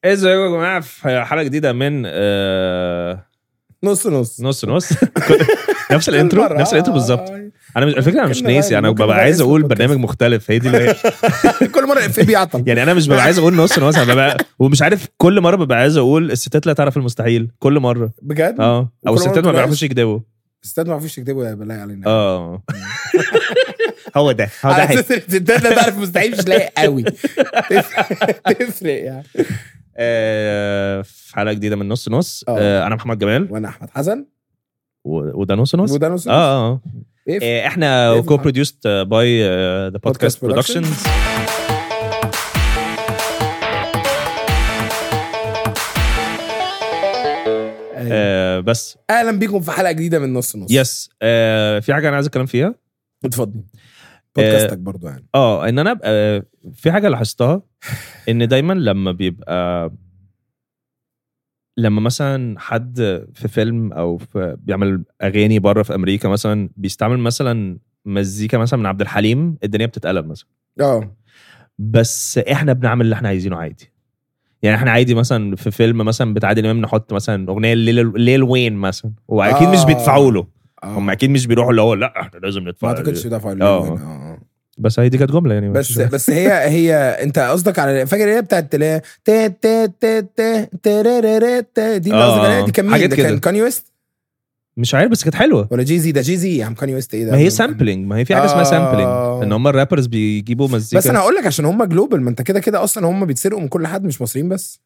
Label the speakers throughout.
Speaker 1: ازيكم يا جماعه في حلقه جديده من آه
Speaker 2: نص نص
Speaker 1: نص نص نفس الانترو
Speaker 2: مرة.
Speaker 1: نفس الانترو بالظبط
Speaker 2: آه.
Speaker 1: انا مش الفكره انا مش
Speaker 2: ممكن
Speaker 1: ناسي انا
Speaker 2: ممكن
Speaker 1: ببقى
Speaker 2: نغير
Speaker 1: عايز
Speaker 2: اسم
Speaker 1: اقول
Speaker 2: البودكاست.
Speaker 1: برنامج مختلف هي دي اللي هي
Speaker 2: كل مره في بيعطل
Speaker 1: يعني انا مش ببقى عايز اقول نص نص انا ببقى ومش عارف كل مره ببقى عايز اقول الستات لا تعرف المستحيل كل مره
Speaker 2: بجد
Speaker 1: اه او
Speaker 2: وكل مرة
Speaker 1: الستات ما
Speaker 2: بتبقى
Speaker 1: بيعرفوش يكدبوا
Speaker 2: استاذ ما عرفوش يكتبوا يا بلاي علينا
Speaker 1: اه هو ده هو ده
Speaker 2: على
Speaker 1: حقيقي.
Speaker 2: اساس الستات لا تعرف مستحيل مش لاقي قوي تفرق يعني
Speaker 1: آه، في حلقه جديده من نص نص
Speaker 2: آه.
Speaker 1: آه، انا محمد جمال
Speaker 2: وانا احمد حسن
Speaker 1: و- وده نص نص
Speaker 2: وده نص
Speaker 1: اه اه
Speaker 2: ايه في-
Speaker 1: آه، احنا
Speaker 2: إيه في
Speaker 1: كو
Speaker 2: الحلقة؟
Speaker 1: بروديوست باي ذا بودكاست
Speaker 2: Podcast Productions.
Speaker 1: برودكشنز
Speaker 2: آه.
Speaker 1: بس
Speaker 2: اهلا بيكم في حلقه جديده من نص نص
Speaker 1: يس آه، في حاجه انا عايز اتكلم فيها
Speaker 2: اتفضل بودكاستك برضو يعني
Speaker 1: اه ان انا آه، في حاجه لاحظتها ان دايما لما بيبقى لما مثلا حد في فيلم او في بيعمل اغاني بره في امريكا مثلا بيستعمل مثلا مزيكا مثلا من عبد الحليم الدنيا بتتقلب مثلا
Speaker 2: اه
Speaker 1: بس احنا بنعمل اللي احنا عايزينه عادي يعني احنا عادي مثلا في فيلم مثلا بتاع عادل امام نحط مثلا اغنيه ليل ليل وين مثلا واكيد مش
Speaker 2: آه.
Speaker 1: بيدفعوا له
Speaker 2: آه.
Speaker 1: هم اكيد مش بيروحوا اللي هو لا احنا لازم
Speaker 2: ما
Speaker 1: ندفع
Speaker 2: اعتقدش ده فايل
Speaker 1: آه.
Speaker 2: اه
Speaker 1: بس هي دي كانت جمله يعني
Speaker 2: بس
Speaker 1: مش-
Speaker 2: بس هي هي انت قصدك على فاكر اللي هي بتاعت اللي هي تا تا تا تا ترررر تا دي اللي
Speaker 1: آه،
Speaker 2: قصدك عليها دي كان مين
Speaker 1: حاجات
Speaker 2: ده كان
Speaker 1: كده.
Speaker 2: كاني ويست
Speaker 1: مش عارف بس كانت حلوه
Speaker 2: ولا جي زي ده جي زي يا عم كاني ويست ايه ده
Speaker 1: ما هي سامبلينج ما هي في حاجه اسمها
Speaker 2: آه.
Speaker 1: سامبلينج ان هم الرابرز بيجيبوا مزيكا
Speaker 2: بس انا هقول لك عشان هم جلوبال ما انت كده كده اصلا هم بيتسرقوا من كل حد مش مصريين بس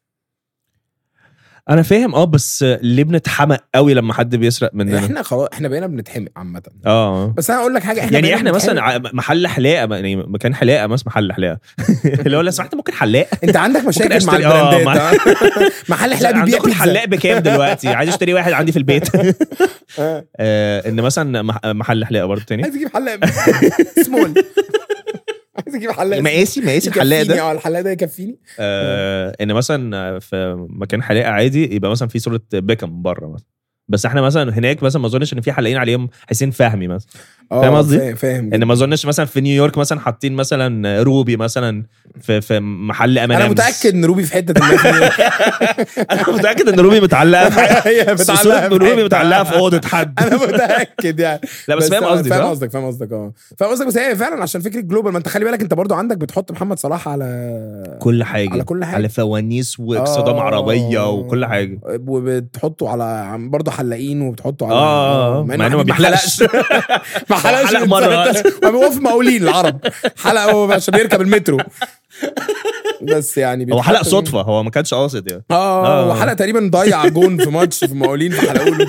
Speaker 1: انا فاهم اه بس ليه بنتحمق قوي لما حد بيسرق مننا
Speaker 2: احنا خلاص احنا بقينا بنتحمق عامه
Speaker 1: اه
Speaker 2: بس انا هقول لك حاجه احنا
Speaker 1: يعني
Speaker 2: بقينا
Speaker 1: احنا مثلا
Speaker 2: بنتحمق.
Speaker 1: ع- محل حلاقه يعني مكان حلاقه مثلا محل حلاقه اللي هو لو سمحت ممكن حلاق
Speaker 2: انت عندك مشاكل مع
Speaker 1: أشتري- آه،
Speaker 2: البراندات
Speaker 1: مع-
Speaker 2: آه. محل حلاق بيبيع
Speaker 1: عندكم
Speaker 2: بيتزا
Speaker 1: الحلاق بكام دلوقتي عايز اشتري واحد عندي في البيت
Speaker 2: آه.
Speaker 1: آه، ان مثلا مح- محل حلاقه برضه تاني
Speaker 2: عايز اجيب حلاق سمول عايز اجيب حلاق
Speaker 1: مقاسي مقاسي الحلاق
Speaker 2: يكفيني،
Speaker 1: ده
Speaker 2: اه الحلاق ده يكفيني
Speaker 1: آه، ان مثلا في مكان حلاقه عادي يبقى مثلا في صوره بيكم بره مثلا بس احنا مثلا هناك مثلا ما اظنش ان في حلاقين عليهم حسين فهمي مثلا
Speaker 2: اه
Speaker 1: فاهم قصدي؟
Speaker 2: فاهم فاهم
Speaker 1: ان ما اظنش مثلا في نيويورك مثلا حاطين مثلا روبي مثلا في في محل امان
Speaker 2: انا متاكد ان روبي في حته ما
Speaker 1: انا متاكد ان روبي متعلقه في
Speaker 2: هي
Speaker 1: صورة
Speaker 2: متعلقة في
Speaker 1: روبي
Speaker 2: حتة.
Speaker 1: متعلقه في اوضه حد
Speaker 2: انا متاكد يعني
Speaker 1: لا بس فاهم قصدي
Speaker 2: فاهم
Speaker 1: صح؟
Speaker 2: قصدك فاهم قصدك اه فاهم قصدك بس هي فعلا عشان فكره جلوبال ما انت خلي بالك انت برضو عندك بتحط محمد صلاح على
Speaker 1: كل حاجه
Speaker 2: على كل حاجة.
Speaker 1: على فوانيس واكسدام
Speaker 2: آه.
Speaker 1: عربيه وكل حاجه
Speaker 2: وبتحطه على برضه حلاقين وبتحطه على
Speaker 1: اه اه مع انه ما بيحلقش
Speaker 2: ما حلقش
Speaker 1: حلق
Speaker 2: من
Speaker 1: مرة.
Speaker 2: سنة- هو في مقاولين العرب حلق هو عشان يركب المترو بس يعني
Speaker 1: هو
Speaker 2: بيتحط
Speaker 1: حلق
Speaker 2: من-
Speaker 1: صدفه هو ما كانش قاصد يعني
Speaker 2: اه
Speaker 1: آه.
Speaker 2: وحلق تقريبا ضيع جون في ماتش في مقاولين فحلقوا له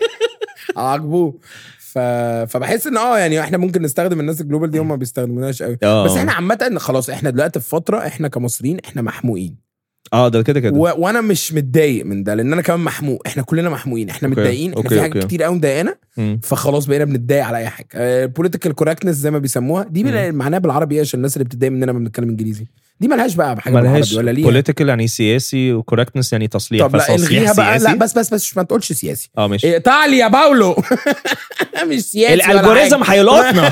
Speaker 2: عاجبوه ف... فبحس ان اه يعني احنا ممكن نستخدم الناس الجلوبال دي هم ما بيستخدموناش قوي
Speaker 1: آه.
Speaker 2: بس احنا عامه خلاص احنا دلوقتي في فتره احنا كمصريين احنا محموقين
Speaker 1: اه ده كده كده
Speaker 2: و... وانا مش متضايق من ده لان انا كمان محموق احنا كلنا محموقين احنا
Speaker 1: أوكي.
Speaker 2: متضايقين احنا
Speaker 1: أوكي،
Speaker 2: في حاجات
Speaker 1: أوكي.
Speaker 2: كتير قوي مضايقانا
Speaker 1: مم.
Speaker 2: فخلاص بقينا بنتضايق على اي حاجه بوليتيكال كوركتنس زي ما بيسموها دي بلا- معناها بالعربي ايه عشان الناس اللي بتتضايق مننا لما بنتكلم انجليزي دي ملهاش بقى بحاجه
Speaker 1: ملهاش
Speaker 2: بالعربي ولا ليها
Speaker 1: بوليتيكال يعني سياسي وكوركتنس يعني تصليح
Speaker 2: طب لا
Speaker 1: فتصليح
Speaker 2: الغيها بقى لا
Speaker 1: سياسي.
Speaker 2: بس بس بس ما تقولش سياسي
Speaker 1: اه ماشي
Speaker 2: ايطاليا يا باولو مش سياسي ولا
Speaker 1: الالجوريزم
Speaker 2: حاجة.
Speaker 1: هيلقطنا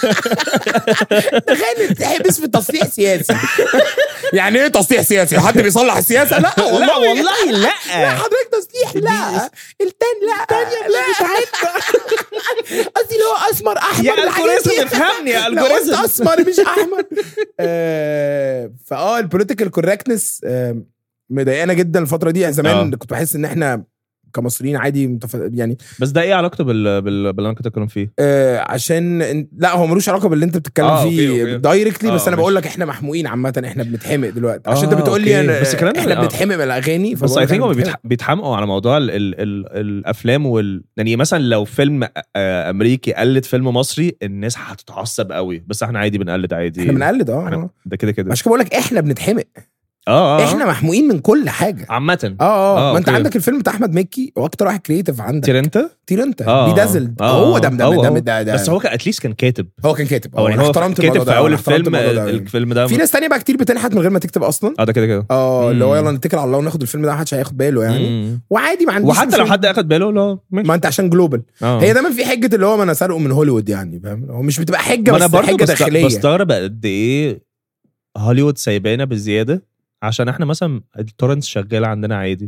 Speaker 2: تخيل تحبس في تصليح سياسي يعني ايه تصليح سياسي حد بيصلح السياسه لا والله
Speaker 1: لا والله
Speaker 2: لا
Speaker 1: لا
Speaker 2: حضرتك تصليح لا التاني لا التانية لا قصدي اللي هو اسمر احمر
Speaker 1: يا
Speaker 2: الحاجات دي.
Speaker 1: الجوريزم افهمني يا
Speaker 2: لا قلت
Speaker 1: الجوريزم
Speaker 2: اسمر مش احمر آه، فاه البوليتيكال كوركتنس مضايقانا جدا الفتره دي زمان
Speaker 1: آه.
Speaker 2: كنت بحس ان احنا كمصريين عادي متف... يعني
Speaker 1: بس ده ايه علاقته بال بال باللي انا كنت اتكلم فيه
Speaker 2: آه عشان إن- لا هو ملوش علاقه باللي انت بتتكلم
Speaker 1: آه، أوكي،
Speaker 2: فيه
Speaker 1: أوكي.
Speaker 2: دايركتلي بس
Speaker 1: آه،
Speaker 2: انا
Speaker 1: ماشي.
Speaker 2: بقول لك احنا محموقين عامه احنا بنتحمق دلوقتي عشان
Speaker 1: آه،
Speaker 2: انت بتقول لي
Speaker 1: أوكي.
Speaker 2: أنا
Speaker 1: بس الكلام ده-
Speaker 2: احنا
Speaker 1: آه.
Speaker 2: بنتحمق من الاغاني
Speaker 1: بس
Speaker 2: فبقول
Speaker 1: اي
Speaker 2: لك
Speaker 1: ثينك
Speaker 2: إحنا
Speaker 1: هم
Speaker 2: بنتحمق.
Speaker 1: بيتحمقوا على موضوع ال ال ال الافلام وال يعني مثلا لو فيلم آه، امريكي قلد فيلم مصري الناس هتتعصب قوي بس احنا عادي بنقلد عادي
Speaker 2: احنا بنقلد اه
Speaker 1: إحنا-
Speaker 2: آه.
Speaker 1: ده كده كده
Speaker 2: عشان كده بقول لك احنا بنتحمق
Speaker 1: اه اه
Speaker 2: احنا محموقين من كل حاجه
Speaker 1: عامة
Speaker 2: اه اه
Speaker 1: آه،
Speaker 2: ما انت
Speaker 1: أوكي.
Speaker 2: عندك الفيلم بتاع احمد مكي هو اكتر واحد كرييتيف عندك
Speaker 1: تير انت
Speaker 2: طير انت
Speaker 1: آه،
Speaker 2: بيدازلد
Speaker 1: آه،
Speaker 2: هو ده ده
Speaker 1: هو-
Speaker 2: ده,
Speaker 1: هو.
Speaker 2: ده, ده
Speaker 1: بس هو كان اتليست كان كاتب
Speaker 2: هو كان كاتب
Speaker 1: هو
Speaker 2: اه
Speaker 1: يعني
Speaker 2: انا
Speaker 1: هو
Speaker 2: احترمت
Speaker 1: كاتب
Speaker 2: الموضوع
Speaker 1: في
Speaker 2: ده
Speaker 1: اول
Speaker 2: أنا احترمت
Speaker 1: الفيلم
Speaker 2: الموضوع ده.
Speaker 1: الفيلم ده
Speaker 2: في ناس تانية بقى كتير بتنحت من غير ما تكتب اصلا
Speaker 1: اه ده كده كده
Speaker 2: اه اللي هو
Speaker 1: مم.
Speaker 2: يلا نتكل على الله وناخد الفيلم ده محدش هياخد باله يعني
Speaker 1: مم.
Speaker 2: وعادي ما عنديش
Speaker 1: وحتى لو
Speaker 2: مشكلة.
Speaker 1: حد اخد باله لا ماشي
Speaker 2: ما انت عشان جلوبال
Speaker 1: آه.
Speaker 2: هي دايما في حجه اللي هو ما انا سارقه من هوليوود يعني فاهم هو مش بتبقى حجه
Speaker 1: ما انا
Speaker 2: بس
Speaker 1: برضه
Speaker 2: حجه
Speaker 1: بست...
Speaker 2: داخليه
Speaker 1: بستغرب قد ايه هوليوود سايبانا بزياده عشان احنا مثلا التورنتس شغاله عندنا عادي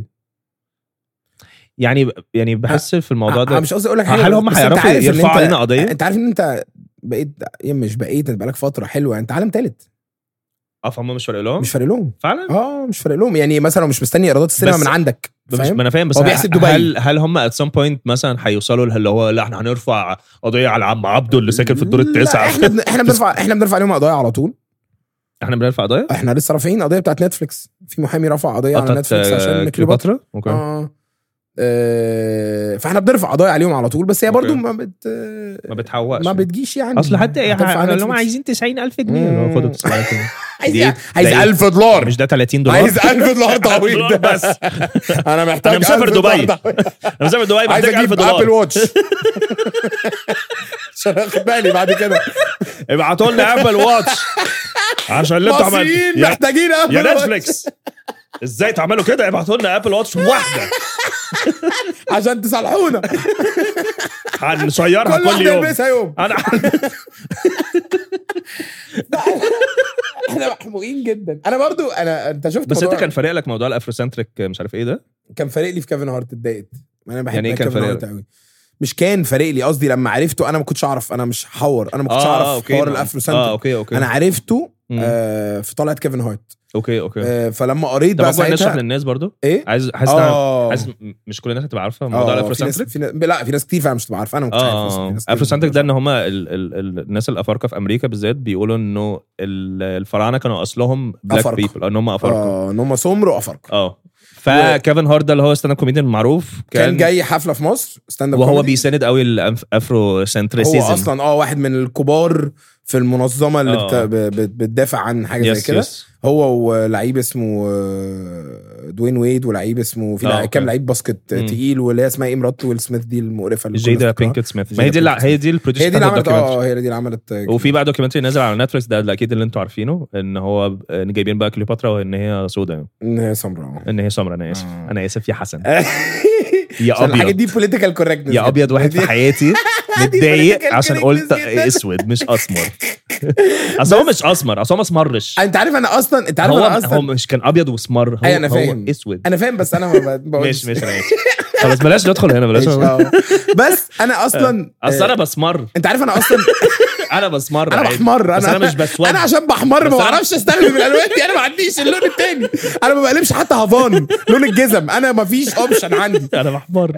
Speaker 1: يعني يعني بحس في الموضوع
Speaker 2: انا
Speaker 1: ده
Speaker 2: مش قصدي اقول لك حاجه
Speaker 1: هل هم
Speaker 2: بس أنت
Speaker 1: هيعرفوا
Speaker 2: عارف إن
Speaker 1: يرفعوا
Speaker 2: أنت-
Speaker 1: علينا قضيه؟
Speaker 2: انت عارف ان انت بقيت يعني مش بقيت انت بقالك فتره حلوه انت عالم ثالث
Speaker 1: اه فهم مش فارق لهم
Speaker 2: مش فارق لهم
Speaker 1: فعلا
Speaker 2: اه مش فارق لهم يعني مثلا مش مستني ايرادات السينما
Speaker 1: بس-
Speaker 2: من عندك
Speaker 1: مش
Speaker 2: فاهم
Speaker 1: ما انا فاهم بس
Speaker 2: هو
Speaker 1: ه-
Speaker 2: بيحسب دبي.
Speaker 1: هل هل هم ات سم بوينت مثلا هيوصلوا اللي هو لا احنا هنرفع قضيه على عم عبده اللي ساكن في الدور
Speaker 2: لا،
Speaker 1: التاسع
Speaker 2: احنا بن- احنا بنرفع احنا بنرفع عليهم قضايا على طول
Speaker 1: احنا بنرفع قضيه
Speaker 2: احنا لسه رافعين قضيه بتاعت نتفليكس في محامي رفع قضيه على
Speaker 1: بتاعت،
Speaker 2: نتفليكس
Speaker 1: آه،
Speaker 2: عشان كليوباترا
Speaker 1: كليوباترا اوكي
Speaker 2: اه آه، فاحنا بنرفع قضايا عليهم على طول بس هي برضو
Speaker 1: أوكي.
Speaker 2: ما بت
Speaker 1: ما بتحوقش
Speaker 2: ما بتجيش يعني
Speaker 1: اصل حتى ايه
Speaker 2: هترفع
Speaker 1: اللي هم
Speaker 2: نتفليكس.
Speaker 1: عايزين 90000 جنيه اللي هو خدوا 90000 جنيه
Speaker 2: عايز
Speaker 1: دي إيه؟
Speaker 2: عايز
Speaker 1: ده إيه؟
Speaker 2: 1000 دولار
Speaker 1: مش ده 30 دولار
Speaker 2: عايز 1000 دولار تعويض
Speaker 1: دولار بس.
Speaker 2: انا محتاج
Speaker 1: أنا مسافر
Speaker 2: 1000 دولار
Speaker 1: دبي.
Speaker 2: تعويض.
Speaker 1: انا مسافر دبي
Speaker 2: عايز
Speaker 1: محتاج 1000
Speaker 2: اجيب ابل
Speaker 1: دولار
Speaker 2: واتش عشان اخد بالي بعد كده
Speaker 1: ابعتوا لنا ابل واتش عشان اللي انتوا
Speaker 2: مصريين
Speaker 1: عملتوا يا,
Speaker 2: محتاجين ابل
Speaker 1: يا
Speaker 2: واتش
Speaker 1: نتفليكس ازاي تعملوا كده ابعتوا لنا ابل واتش واحده
Speaker 2: عشان تصلحونا
Speaker 1: هنشيرها
Speaker 2: كل
Speaker 1: كل
Speaker 2: واحد
Speaker 1: يوم
Speaker 2: يلبسها يوم
Speaker 1: انا
Speaker 2: احنا محموقين جدا انا برضو انا انت شفت
Speaker 1: بس انت
Speaker 2: موضوع-
Speaker 1: كان فارق لك موضوع الافروسنتريك مش عارف ايه ده
Speaker 2: كان فارق لي في كيفن هارت اتضايقت انا بحب
Speaker 1: يعني إيه كان
Speaker 2: كيفن
Speaker 1: فارق
Speaker 2: هارت قوي مش كان فارق لي قصدي لما عرفته انا ما كنتش اعرف انا مش هحور انا ما كنتش اعرف حوار الافرو
Speaker 1: اه
Speaker 2: سنتر
Speaker 1: اوكي اوكي
Speaker 2: انا عرفته
Speaker 1: مم.
Speaker 2: آه في طلعت كيفن هارت
Speaker 1: اوكي اوكي
Speaker 2: آه فلما قريت
Speaker 1: طب
Speaker 2: بقى
Speaker 1: اكبر نشرح
Speaker 2: ساعتها
Speaker 1: للناس برضو
Speaker 2: ايه
Speaker 1: عايز حاسس إن-
Speaker 2: اه
Speaker 1: حاسس م- مش كل الناس هتبقى عارفه موضوع
Speaker 2: اه في
Speaker 1: الافروسنتريك
Speaker 2: ناس في ناس لا في ناس كتير فعلا مش تبقى عارفه انا ما كنتش عارف أصلاً. في
Speaker 1: اه
Speaker 2: ناس كتير
Speaker 1: افروسنتريك ده
Speaker 2: مش
Speaker 1: ان هم ال ال ال الناس الافارقه في امريكا بالذات بيقولوا انه ال- الفراعنه كانوا اصلهم بلاك
Speaker 2: أفارقة.
Speaker 1: بيبل ان هم افارقه
Speaker 2: اه ان هم سمر وافارقه
Speaker 1: اه فكيفن هارت ده اللي هو ستاند اب كوميديان المعروف
Speaker 2: كان,
Speaker 1: كان,
Speaker 2: جاي حفله في مصر ستاند اب
Speaker 1: وهو
Speaker 2: كوميدي.
Speaker 1: بيساند قوي الافرو
Speaker 2: هو
Speaker 1: سنتريسيزم
Speaker 2: اصلا اه واحد من الكبار في المنظمه اللي
Speaker 1: آه.
Speaker 2: بتا... ب- ب- بتدافع عن حاجه زي كده هو ولعيب اسمه آه، دوين ويد ولعيب اسمه في
Speaker 1: آه،
Speaker 2: لعيب-
Speaker 1: أوكي.
Speaker 2: كام لعيب باسكت
Speaker 1: مم.
Speaker 2: تقيل واللي هي اسمها ايه مرات ويل سميث دي المقرفه اللي كنا
Speaker 1: جيدا
Speaker 2: فاكرها.
Speaker 1: بينكت سميث ما
Speaker 2: جيدا
Speaker 1: هي دي اللي
Speaker 2: بينكت
Speaker 1: هي دي البروديوسر
Speaker 2: هي دي اللي عملت
Speaker 1: الدوكيومنتري
Speaker 2: اه هي دي اللي عملت آه،
Speaker 1: وفي بقى دوكيومنتري نازل على نتفلكس ده اللي اكيد اللي انتوا عارفينه ان هو ب- ان جايبين بقى كليوباترا وان هي سودا
Speaker 2: ان هي سمراء
Speaker 1: ان هي سمرا انا اسف
Speaker 2: آه.
Speaker 1: انا اسف يا حسن
Speaker 2: يا
Speaker 1: يا
Speaker 2: الحاجات
Speaker 1: ابيض
Speaker 2: دي بوليتيكال كوركتنس
Speaker 1: يا ابيض واحد في حياتي متضايق
Speaker 2: political
Speaker 1: عشان
Speaker 2: correctness
Speaker 1: قلت
Speaker 2: جداً.
Speaker 1: اسود مش اسمر اصل هو مش اسمر اصل هو ما اسمرش
Speaker 2: انت عارف انا اصلا انت عارف
Speaker 1: هو
Speaker 2: انا
Speaker 1: هو
Speaker 2: اصلا
Speaker 1: مش كان ابيض واسمر هو
Speaker 2: أيوة أنا
Speaker 1: هو
Speaker 2: فاهم.
Speaker 1: اسود
Speaker 2: انا فاهم بس انا ما ب- بقولش
Speaker 1: مش مش ماشي خلاص بلاش ندخل هنا بلاش
Speaker 2: ماشي، آه. بس انا اصلا
Speaker 1: اصل انا
Speaker 2: آه،
Speaker 1: بسمر
Speaker 2: انت عارف انا اصلا
Speaker 1: انا بسمر
Speaker 2: انا
Speaker 1: عادي.
Speaker 2: بحمر
Speaker 1: بس انا مش بسود
Speaker 2: انا عشان بحمر
Speaker 1: بس
Speaker 2: ما
Speaker 1: أنا-
Speaker 2: بعرفش استخدم الالوان دي انا ما عنديش اللون التاني انا ما بقلبش حتى هافان لون الجزم انا ما فيش اوبشن عندي
Speaker 1: انا بحمر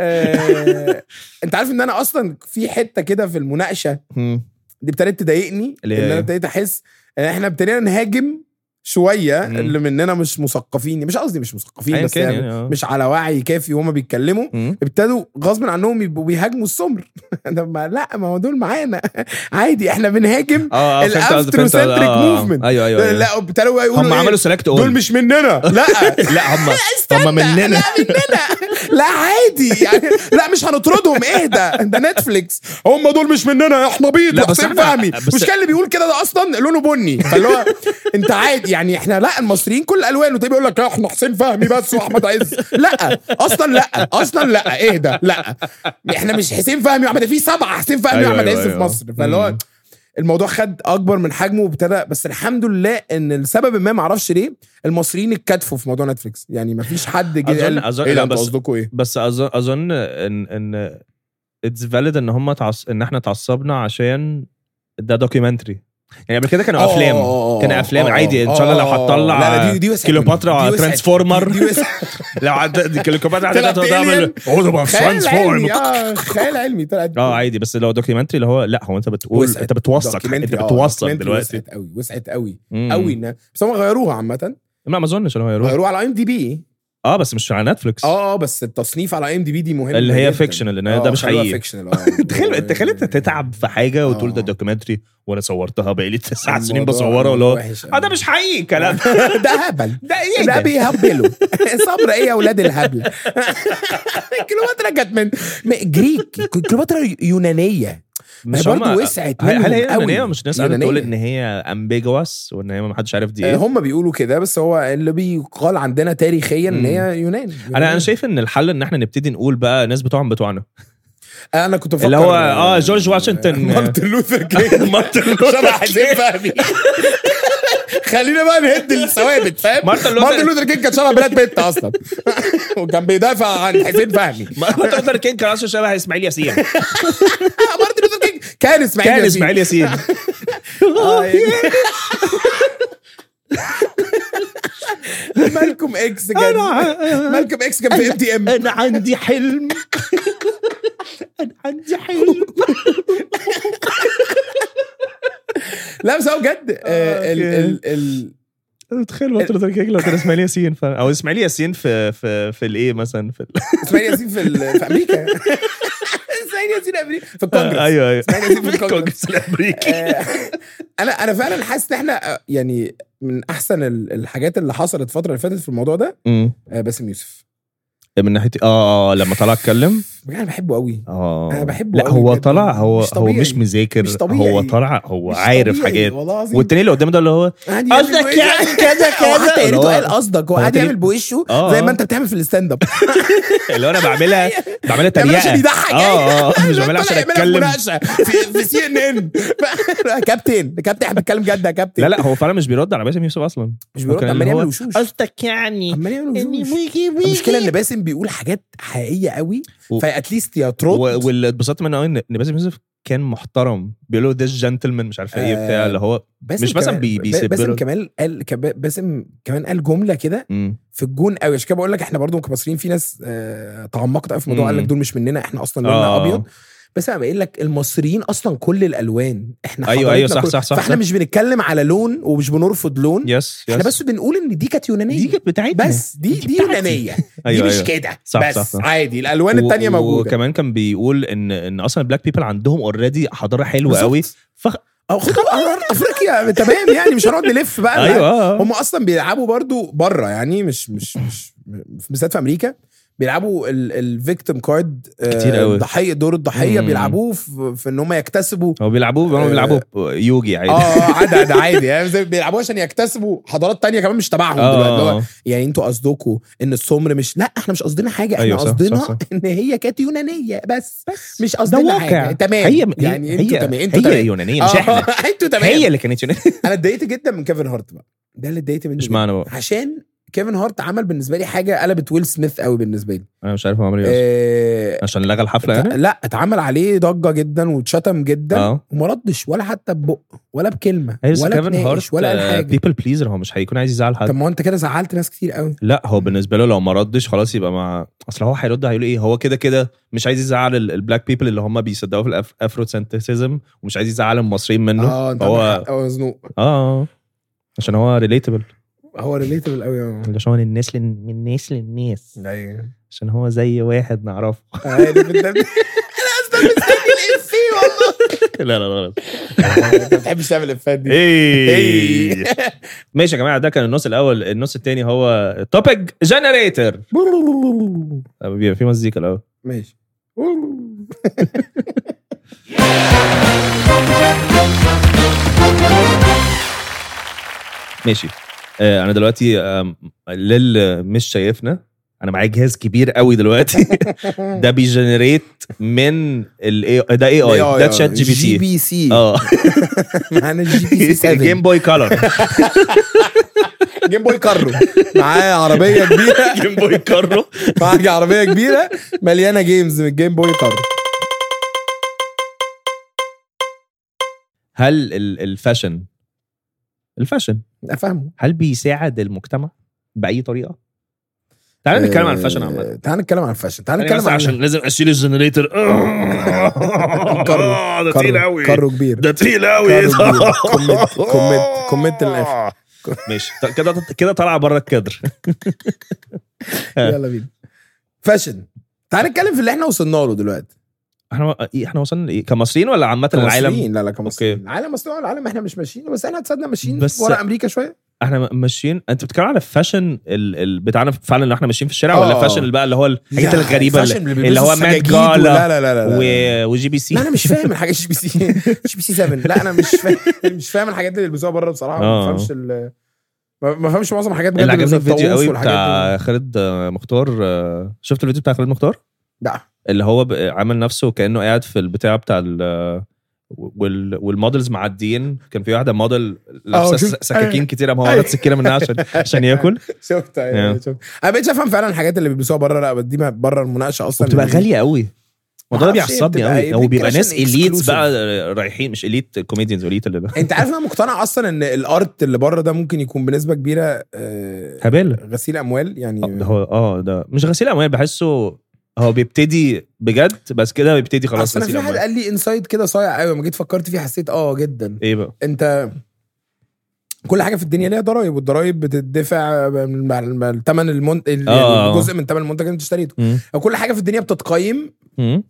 Speaker 2: آه، انت عارف ان انا اصلا في حته كده في المناقشه
Speaker 1: مم.
Speaker 2: دي ابتدت تضايقني
Speaker 1: اللي
Speaker 2: ان
Speaker 1: هي
Speaker 2: انا
Speaker 1: إيه؟
Speaker 2: ابتديت احس ان احنا ابتدينا نهاجم شويه
Speaker 1: مم.
Speaker 2: اللي مننا مش مثقفين مش قصدي مش مثقفين
Speaker 1: أيا
Speaker 2: بس
Speaker 1: كان
Speaker 2: يعني
Speaker 1: يعني، آه.
Speaker 2: مش على وعي كافي وهما بيتكلموا
Speaker 1: مم.
Speaker 2: ابتدوا غصب عنهم يبقوا بيهاجموا السمر طب ما لا ما هو دول معانا عادي احنا بنهاجم
Speaker 1: اه فهمت قصدك، فهمت
Speaker 2: الافتروسنتريك
Speaker 1: قصدك. آه، آه.
Speaker 2: موفمنت
Speaker 1: ايوه ايوه أيوة.
Speaker 2: لا ابتدوا يقولوا
Speaker 1: هم
Speaker 2: إيه؟
Speaker 1: عملوا سيلكت
Speaker 2: دول مش مننا لا
Speaker 1: لا هم
Speaker 2: استنى،
Speaker 1: هم مننا
Speaker 2: لا مننا لا عادي يعني لا مش هنطردهم اهدى ده نتفليكس هم دول مش مننا احنا بيض
Speaker 1: لا، بس
Speaker 2: وحسين
Speaker 1: إحنا-
Speaker 2: فهمي
Speaker 1: بس-
Speaker 2: مش كان اللي بيقول كده ده اصلا لونه بني فاللي هو انت عادي يعني احنا لا المصريين كل الوان وتلاقيه بيقول لك احنا حسين فهمي بس واحمد عز لا اصلا لا اصلا لا اهدى لا احنا مش حسين فهمي واحمد في سبعه حسين فهمي
Speaker 1: أيوة،
Speaker 2: واحمد
Speaker 1: أيوة،
Speaker 2: عز في
Speaker 1: أيوة.
Speaker 2: مصر فاللي هو
Speaker 1: مم.
Speaker 2: الموضوع خد اكبر من حجمه وابتدى بس الحمد لله ان لسبب ما ما اعرفش ليه المصريين اتكاتفوا في موضوع نتفليكس يعني ما فيش حد جه
Speaker 1: أظن-
Speaker 2: قال
Speaker 1: أظن-
Speaker 2: ايه
Speaker 1: لا،
Speaker 2: ده انتوا
Speaker 1: بس-
Speaker 2: قصدكم ايه
Speaker 1: بس اظن اظن ان ان اتس فاليد ان هم تعص... ان احنا اتعصبنا عشان ده دوكيومنتري يعني قبل كده كانوا افلام كان افلام عادي ان شاء الله لو هتطلع
Speaker 2: لا لا دي دي وسعت
Speaker 1: كليوباترا
Speaker 2: دي وسعت.
Speaker 1: ترانسفورمر
Speaker 2: دي وسعت.
Speaker 1: لو عد... كليوباترا
Speaker 2: طلعت
Speaker 1: هتقدر تعمل
Speaker 2: alien.
Speaker 1: اوه
Speaker 2: خيال علمي
Speaker 1: ترانسفورم
Speaker 2: اه خيال علمي طلعت
Speaker 1: اه عادي بس لو دوكيومنتري اللي هو لا هو انت بتقول
Speaker 2: وسعت.
Speaker 1: انت بتوثق
Speaker 2: documentary،
Speaker 1: انت
Speaker 2: آه،
Speaker 1: بتوثق
Speaker 2: documentary
Speaker 1: دلوقتي
Speaker 2: وسعت قوي وسعت قوي
Speaker 1: مم.
Speaker 2: قوي إنها- بس هم غيروها عامه
Speaker 1: لا ما اظنش ان هو يروح
Speaker 2: غيروها على ام دي بي
Speaker 1: اه بس مش على نتفليكس
Speaker 2: اه اه بس التصنيف على ام دي بي دي مهم
Speaker 1: اللي هي
Speaker 2: جداً.
Speaker 1: فيكشنال ان ده
Speaker 2: آه،
Speaker 1: مش
Speaker 2: خلوها
Speaker 1: حقيقي
Speaker 2: فيكشنال اه
Speaker 1: تخيل تخيل انت تتعب في حاجه وتقول ده
Speaker 2: آه.
Speaker 1: دوكيومنتري وانا صورتها بقالي تسع سنين
Speaker 2: الموضوع-
Speaker 1: بصورها ولا هو
Speaker 2: وحش
Speaker 1: اه
Speaker 2: قوي.
Speaker 1: ده مش حقيقي الكلام
Speaker 2: ده هبل
Speaker 1: ده ايه
Speaker 2: ده
Speaker 1: ده
Speaker 2: بيهبلوا صبر ايه يا اولاد الهبل كليوباترا كانت من من- جريك كليوباترا يونانيه
Speaker 1: مش
Speaker 2: برضه
Speaker 1: هما-
Speaker 2: وسعت
Speaker 1: هل هل هي
Speaker 2: منهم قوي.
Speaker 1: يونانيه مش ناس قاعده تقول
Speaker 2: يونانية.
Speaker 1: ان هي امبيجواس وان هي ما حدش عارف دي
Speaker 2: آه،
Speaker 1: ايه
Speaker 2: هم بيقولوا كده بس هو اللي بيقال عندنا تاريخيا ان
Speaker 1: مم.
Speaker 2: هي يونان
Speaker 1: انا انا شايف ان الحل ان احنا نبتدي نقول بقى ناس بتوعهم بتوعنا
Speaker 2: انا كنت بفكر
Speaker 1: اللي هو اه جورج واشنطن
Speaker 2: مارتن لوثر كينج
Speaker 1: مارتن
Speaker 2: شبه حسين فهمي خلينا بقى نهد الثوابت فاهم
Speaker 1: مارتن لوثر-
Speaker 2: مارتن لوثر كينج كان شبه براد بيت اصلا وكان بيدافع عن حسين فهمي
Speaker 1: مارتن لوثر كينج كان اصلا شبه اسماعيل ياسين
Speaker 2: مارتن لوثر كينج كان اسماعيل
Speaker 1: كان
Speaker 2: ياسين.
Speaker 1: اسماعيل ياسين
Speaker 2: آه، يعني. مالكم اكس كان مالكم اكس كان في ام تي ام
Speaker 1: انا عندي حلم انا عندي حلم
Speaker 2: لا بس هو بجد آه، ال ال ال
Speaker 1: تخيل مارتن لوثر كينج لو كان اسماعيل ياسين ف... او اسماعيل ياسين في في في الايه مثلا في ال...
Speaker 2: اسماعيل ياسين في ال- في امريكا اسماعيل ياسين في امريكا في الكونجرس
Speaker 1: ايوه ايوه
Speaker 2: اسماعيل ياسين في الكونجرس
Speaker 1: الكونجرس الامريكي
Speaker 2: آه، انا انا فعلا حاسس ان احنا آه، يعني من احسن ال- الحاجات اللي حصلت الفتره اللي فاتت في الموضوع ده
Speaker 1: أمم.
Speaker 2: آه، باسم يوسف
Speaker 1: من ناحيه اه اه لما طلع اتكلم
Speaker 2: بجد انا بحبه قوي
Speaker 1: اه
Speaker 2: أنا بحبه
Speaker 1: لا
Speaker 2: أوي
Speaker 1: هو
Speaker 2: بجد.
Speaker 1: طلع هو
Speaker 2: مش
Speaker 1: هو
Speaker 2: طبيعي.
Speaker 1: مش مذاكر
Speaker 2: مش طبيعي.
Speaker 1: هو طلع هو
Speaker 2: مش
Speaker 1: عارف
Speaker 2: طبيعي،
Speaker 1: حاجات
Speaker 2: والله العظيم
Speaker 1: والتاني اللي قدامه ده اللي هو
Speaker 2: قاعد يعمل
Speaker 1: قصدك
Speaker 2: بوشه.
Speaker 1: يعني كذا
Speaker 2: هو
Speaker 1: كذا
Speaker 2: حتى يا
Speaker 1: اللي
Speaker 2: ريته
Speaker 1: هو-
Speaker 2: قال قصدك هو
Speaker 1: هو
Speaker 2: قاعد
Speaker 1: تاني-
Speaker 2: يعمل بوشه
Speaker 1: آه،
Speaker 2: زي
Speaker 1: آه.
Speaker 2: ما انت بتعمل في الستاند اب
Speaker 1: اللي هو انا بعملها بعملها
Speaker 2: يعملها
Speaker 1: تريقه
Speaker 2: عشان يضحك
Speaker 1: اه اه مش بعملها عشان
Speaker 2: يعملها في
Speaker 1: اتكلم
Speaker 2: مناقشه في في سي ان ان كابتن كابتن احنا بنتكلم جد يا كابتن
Speaker 1: لا لا هو فعلا مش بيرد على باسم يوسف اصلا
Speaker 2: مش بيرد
Speaker 1: هو كان
Speaker 2: عمال
Speaker 1: اللي هو
Speaker 2: يعمل وشوش
Speaker 1: قصدك يعني
Speaker 2: عمال يعمل
Speaker 1: اني
Speaker 2: وشوش
Speaker 1: ويجي ويجي
Speaker 2: المشكله ان باسم بيقول حاجات حقيقيه قوي
Speaker 1: و-
Speaker 2: فاتليست يا ترد
Speaker 1: و- واللي اتبسطت منه قوي ان إن باسم يوسف كان محترم بيقولوا ذس جنتلمان مش عارف ايه
Speaker 2: آه،
Speaker 1: بتاع اللي هو
Speaker 2: باسم
Speaker 1: مش مثلا
Speaker 2: كمان-
Speaker 1: بي-
Speaker 2: ب-
Speaker 1: بيسب
Speaker 2: باسم
Speaker 1: له.
Speaker 2: كمان قال كب- باسم كمان قال جمله كده
Speaker 1: مم.
Speaker 2: في الجون قوي عشان كده بقول لك احنا برضو كمصريين في ناس آه، تعمقت قوي في الموضوع
Speaker 1: مم.
Speaker 2: قال لك دول مش مننا احنا اصلا لوننا
Speaker 1: آه.
Speaker 2: ابيض بس انا بقول لك المصريين اصلا كل الالوان احنا
Speaker 1: أيوة، أيوة،
Speaker 2: حضارتنا
Speaker 1: صح،
Speaker 2: كل-
Speaker 1: صح، صح،
Speaker 2: فاحنا
Speaker 1: صح.
Speaker 2: مش بنتكلم على لون ومش بنرفض لون
Speaker 1: يس
Speaker 2: احنا
Speaker 1: يس
Speaker 2: بس بنقول ان دي كانت يونانيه
Speaker 1: دي كانت بتاعتنا
Speaker 2: بس دي دي
Speaker 1: بتاعتي.
Speaker 2: يونانيه دي
Speaker 1: أيوة،
Speaker 2: مش
Speaker 1: أيوة.
Speaker 2: كده
Speaker 1: صح،
Speaker 2: بس
Speaker 1: صح، صح.
Speaker 2: عادي الالوان التانية
Speaker 1: و-
Speaker 2: موجوده
Speaker 1: وكمان كان بيقول ان ان اصلا البلاك بيبل عندهم اوريدي حضاره حلوه
Speaker 2: بالظبط.
Speaker 1: قوي ف
Speaker 2: او خد افريقيا تمام يعني مش هنقعد نلف بقى
Speaker 1: ايوه آه.
Speaker 2: هم اصلا بيلعبوا برضو بره يعني مش مش مش بالذات في امريكا بيلعبوا الفيكتيم كارد
Speaker 1: كتير قوي.
Speaker 2: الضحيه دور الضحيه
Speaker 1: مم.
Speaker 2: بيلعبوه في, في ان هم يكتسبوا
Speaker 1: هو بيلعبوه هم
Speaker 2: آه.
Speaker 1: بيلعبوا يوجي عادي
Speaker 2: اه اه عادي عادي عادي يعني زي بيلعبوه عشان يكتسبوا حضارات تانية كمان مش تبعهم دلوقتي اللي هو
Speaker 1: اه
Speaker 2: يعني انتوا قصدكم ان السمر مش لا احنا مش قصدنا حاجه احنا
Speaker 1: أيوة، صح،
Speaker 2: قصدنا
Speaker 1: صح، صح.
Speaker 2: ان هي كانت يونانيه بس
Speaker 1: بس
Speaker 2: مش
Speaker 1: ده
Speaker 2: قصدنا
Speaker 1: واقع
Speaker 2: حاجه تمام
Speaker 1: هي
Speaker 2: يعني
Speaker 1: هي
Speaker 2: انتوا
Speaker 1: هي,
Speaker 2: تمام انتوا
Speaker 1: هي
Speaker 2: تمام
Speaker 1: يونانيه مش
Speaker 2: آه،
Speaker 1: احنا
Speaker 2: انتوا تمام
Speaker 1: هي اللي كانت يونانيه
Speaker 2: انا اتضايقت جدا من كيفن هارت بقى ده اللي اتضايقت منه
Speaker 1: اشمعنى
Speaker 2: جداً.
Speaker 1: بقى؟
Speaker 2: عشان كيفن هارت عمل بالنسبه لي حاجه قلبت ويل سميث قوي بالنسبه لي
Speaker 1: انا مش عارف هو عمل ايه أصلاً.
Speaker 2: آه
Speaker 1: عشان لغى الحفله يعني
Speaker 2: لا اتعمل عليه ضجه جدا واتشتم جدا
Speaker 1: اه
Speaker 2: وما ردش ولا حتى ببق ولا بكلمه
Speaker 1: هي بس
Speaker 2: ولا
Speaker 1: كيفن
Speaker 2: اتناقش
Speaker 1: هارت
Speaker 2: ولا قال حاجه
Speaker 1: بيبل بليزر هو مش هيكون عايز يزعل
Speaker 2: طب
Speaker 1: حد
Speaker 2: ما هو انت كده زعلت ناس كتير قوي
Speaker 1: لا هو بالنسبه له لو ما ردش خلاص يبقى مع اصل هو هيرد هيقول ايه هو كده كده مش عايز يزعل البلاك بيبل اللي هم بيصدقوا في الافرو سنتسيزم ومش عايز يزعل المصريين منه
Speaker 2: اه انت
Speaker 1: هو
Speaker 2: عندك حق، هو مزنوق
Speaker 1: اه عشان هو ريليتبل
Speaker 2: هو ريليتبل قوي اه
Speaker 1: عشان هو من الناس لل... من الناس للناس
Speaker 2: ايوه
Speaker 1: عشان هو زي واحد نعرفه
Speaker 2: عارف انت انا اصلا مستني الافيه والله
Speaker 1: لا لا غلط
Speaker 2: انت ما بتحبش تعمل الافات دي
Speaker 1: ايه ماشي يا جماعه ده كان النص الاول النص الثاني هو توبيك جنريتور بيبقى في مزيكا الاول
Speaker 2: ماشي
Speaker 1: ماشي آه انا دلوقتي آم، للي مش شايفنا انا معايا جهاز كبير قوي دلوقتي ده بيجنريت من الاي ده اي اي ده تشات جي بي
Speaker 2: جي
Speaker 1: تي
Speaker 2: بي سي
Speaker 1: اه
Speaker 2: معانا الجي بي سي 7
Speaker 1: جيم بوي كولر
Speaker 2: جيم بوي كارو معاه عربيه كبيره
Speaker 1: جيم بوي كارو
Speaker 2: معاه عربيه كبيره مليانه جيمز من الجيم بوي كارو
Speaker 1: هل ال- الفاشن الفاشن
Speaker 2: افهمه
Speaker 1: هل بيساعد المجتمع باي طريقه؟ تعال نتكلم عن الفاشن عامه
Speaker 2: تعال نتكلم عن الفاشن تعال
Speaker 1: يعني
Speaker 2: نتكلم
Speaker 1: مثلا
Speaker 2: عن
Speaker 1: عشان لازم اشيل الجنريتور
Speaker 2: كارو
Speaker 1: ده تقيل
Speaker 2: كارو
Speaker 1: قوي
Speaker 2: كارو كبير
Speaker 1: ده تقيل قوي
Speaker 2: كارو كبير. كومنت كومنت كومنت للاخر
Speaker 1: ماشي ط- كده كده طالعه بره الكادر
Speaker 2: يلا بينا فاشن تعال نتكلم في اللي احنا وصلنا له دلوقتي
Speaker 1: احنا إيه، احنا وصلنا لايه كمصريين ولا عامه العالم
Speaker 2: كمصريين لا لا كمصريين
Speaker 1: أوكي.
Speaker 2: العالم مستوى العالم احنا مش ماشيين بس احنا تصدق ماشيين
Speaker 1: بس-
Speaker 2: ورا امريكا شويه
Speaker 1: احنا م- ماشيين انت بتتكلم على الفاشن ال... ال... بتاعنا فعلا اللي احنا ماشيين في الشارع ولا
Speaker 2: آه.
Speaker 1: فاشن اللي بقى اللي هو الحاجات
Speaker 2: لا،
Speaker 1: الغريبه
Speaker 2: الفاشن
Speaker 1: اللي,
Speaker 2: اللي
Speaker 1: اللي هو
Speaker 2: بيلبسوا
Speaker 1: مات
Speaker 2: السجاجيد
Speaker 1: جالا
Speaker 2: ولا- لا لا لا لا
Speaker 1: و...
Speaker 2: لا.
Speaker 1: وجي بي سي
Speaker 2: لا انا مش فاهم الحاجات جي بي سي جي بي سي 7 لا انا مش فاهم مش فاهم الحاجات اللي بيلبسوها بره بصراحه ما
Speaker 1: آه.
Speaker 2: بفهمش ال- ما ما بفهمش معظم الحاجات بجد
Speaker 1: اللي عجبني
Speaker 2: زي
Speaker 1: الفيديو
Speaker 2: الطاووس
Speaker 1: قوي
Speaker 2: والحاجات
Speaker 1: بتاع
Speaker 2: دي.
Speaker 1: خالد آه، مختار آه، شفت الفيديو بتاع خالد مختار
Speaker 2: لا
Speaker 1: اللي هو ب- عامل نفسه كانه قاعد في البتاع بتاع ال- وال... والمودلز معديين كان في واحده موديل
Speaker 2: آه،
Speaker 1: لابسه
Speaker 2: شوف.
Speaker 1: س- سكاكين
Speaker 2: أيوة.
Speaker 1: كتير ما هو
Speaker 2: أيوة.
Speaker 1: واخد سكينه منها عشان عشان ياكل
Speaker 2: شفت ايوه
Speaker 1: Yeah.
Speaker 2: شفت انا بقيتش افهم فعلا الحاجات اللي بيلبسوها بره لا دي بره المناقشه اصلا
Speaker 1: وبتبقى غاليه قوي الموضوع ده
Speaker 2: معرفش هي
Speaker 1: بيعصبني
Speaker 2: بتبقى
Speaker 1: قوي
Speaker 2: إيه،
Speaker 1: هو بيبقى
Speaker 2: عشان
Speaker 1: ناس اليت
Speaker 2: exclusive.
Speaker 1: بقى رايحين مش اليت كوميديانز اليت اللي
Speaker 2: انت عارف إن انا مقتنع اصلا ان الارت اللي بره ده ممكن يكون بنسبه كبيره آه،
Speaker 1: هبالة
Speaker 2: غسيل اموال
Speaker 1: آه،
Speaker 2: يعني
Speaker 1: ده هو اه ده مش غسيل اموال بحسه هو بيبتدي بجد بس كده بيبتدي خلاص
Speaker 2: اصل انا
Speaker 1: غسيل
Speaker 2: في حد
Speaker 1: اموال
Speaker 2: قال لي انسايد كده صايع قوي لما جيت فكرت فيه حسيت اه جدا
Speaker 1: ايه بقى
Speaker 2: انت كل حاجه في الدنيا ليها ضرايب والضرايب بتدفع من ثمن المنتج
Speaker 1: آه.
Speaker 2: جزء من ثمن المنتج اللي انت اشتريته
Speaker 1: مم.
Speaker 2: او كل حاجه في الدنيا بتتقيم
Speaker 1: مم.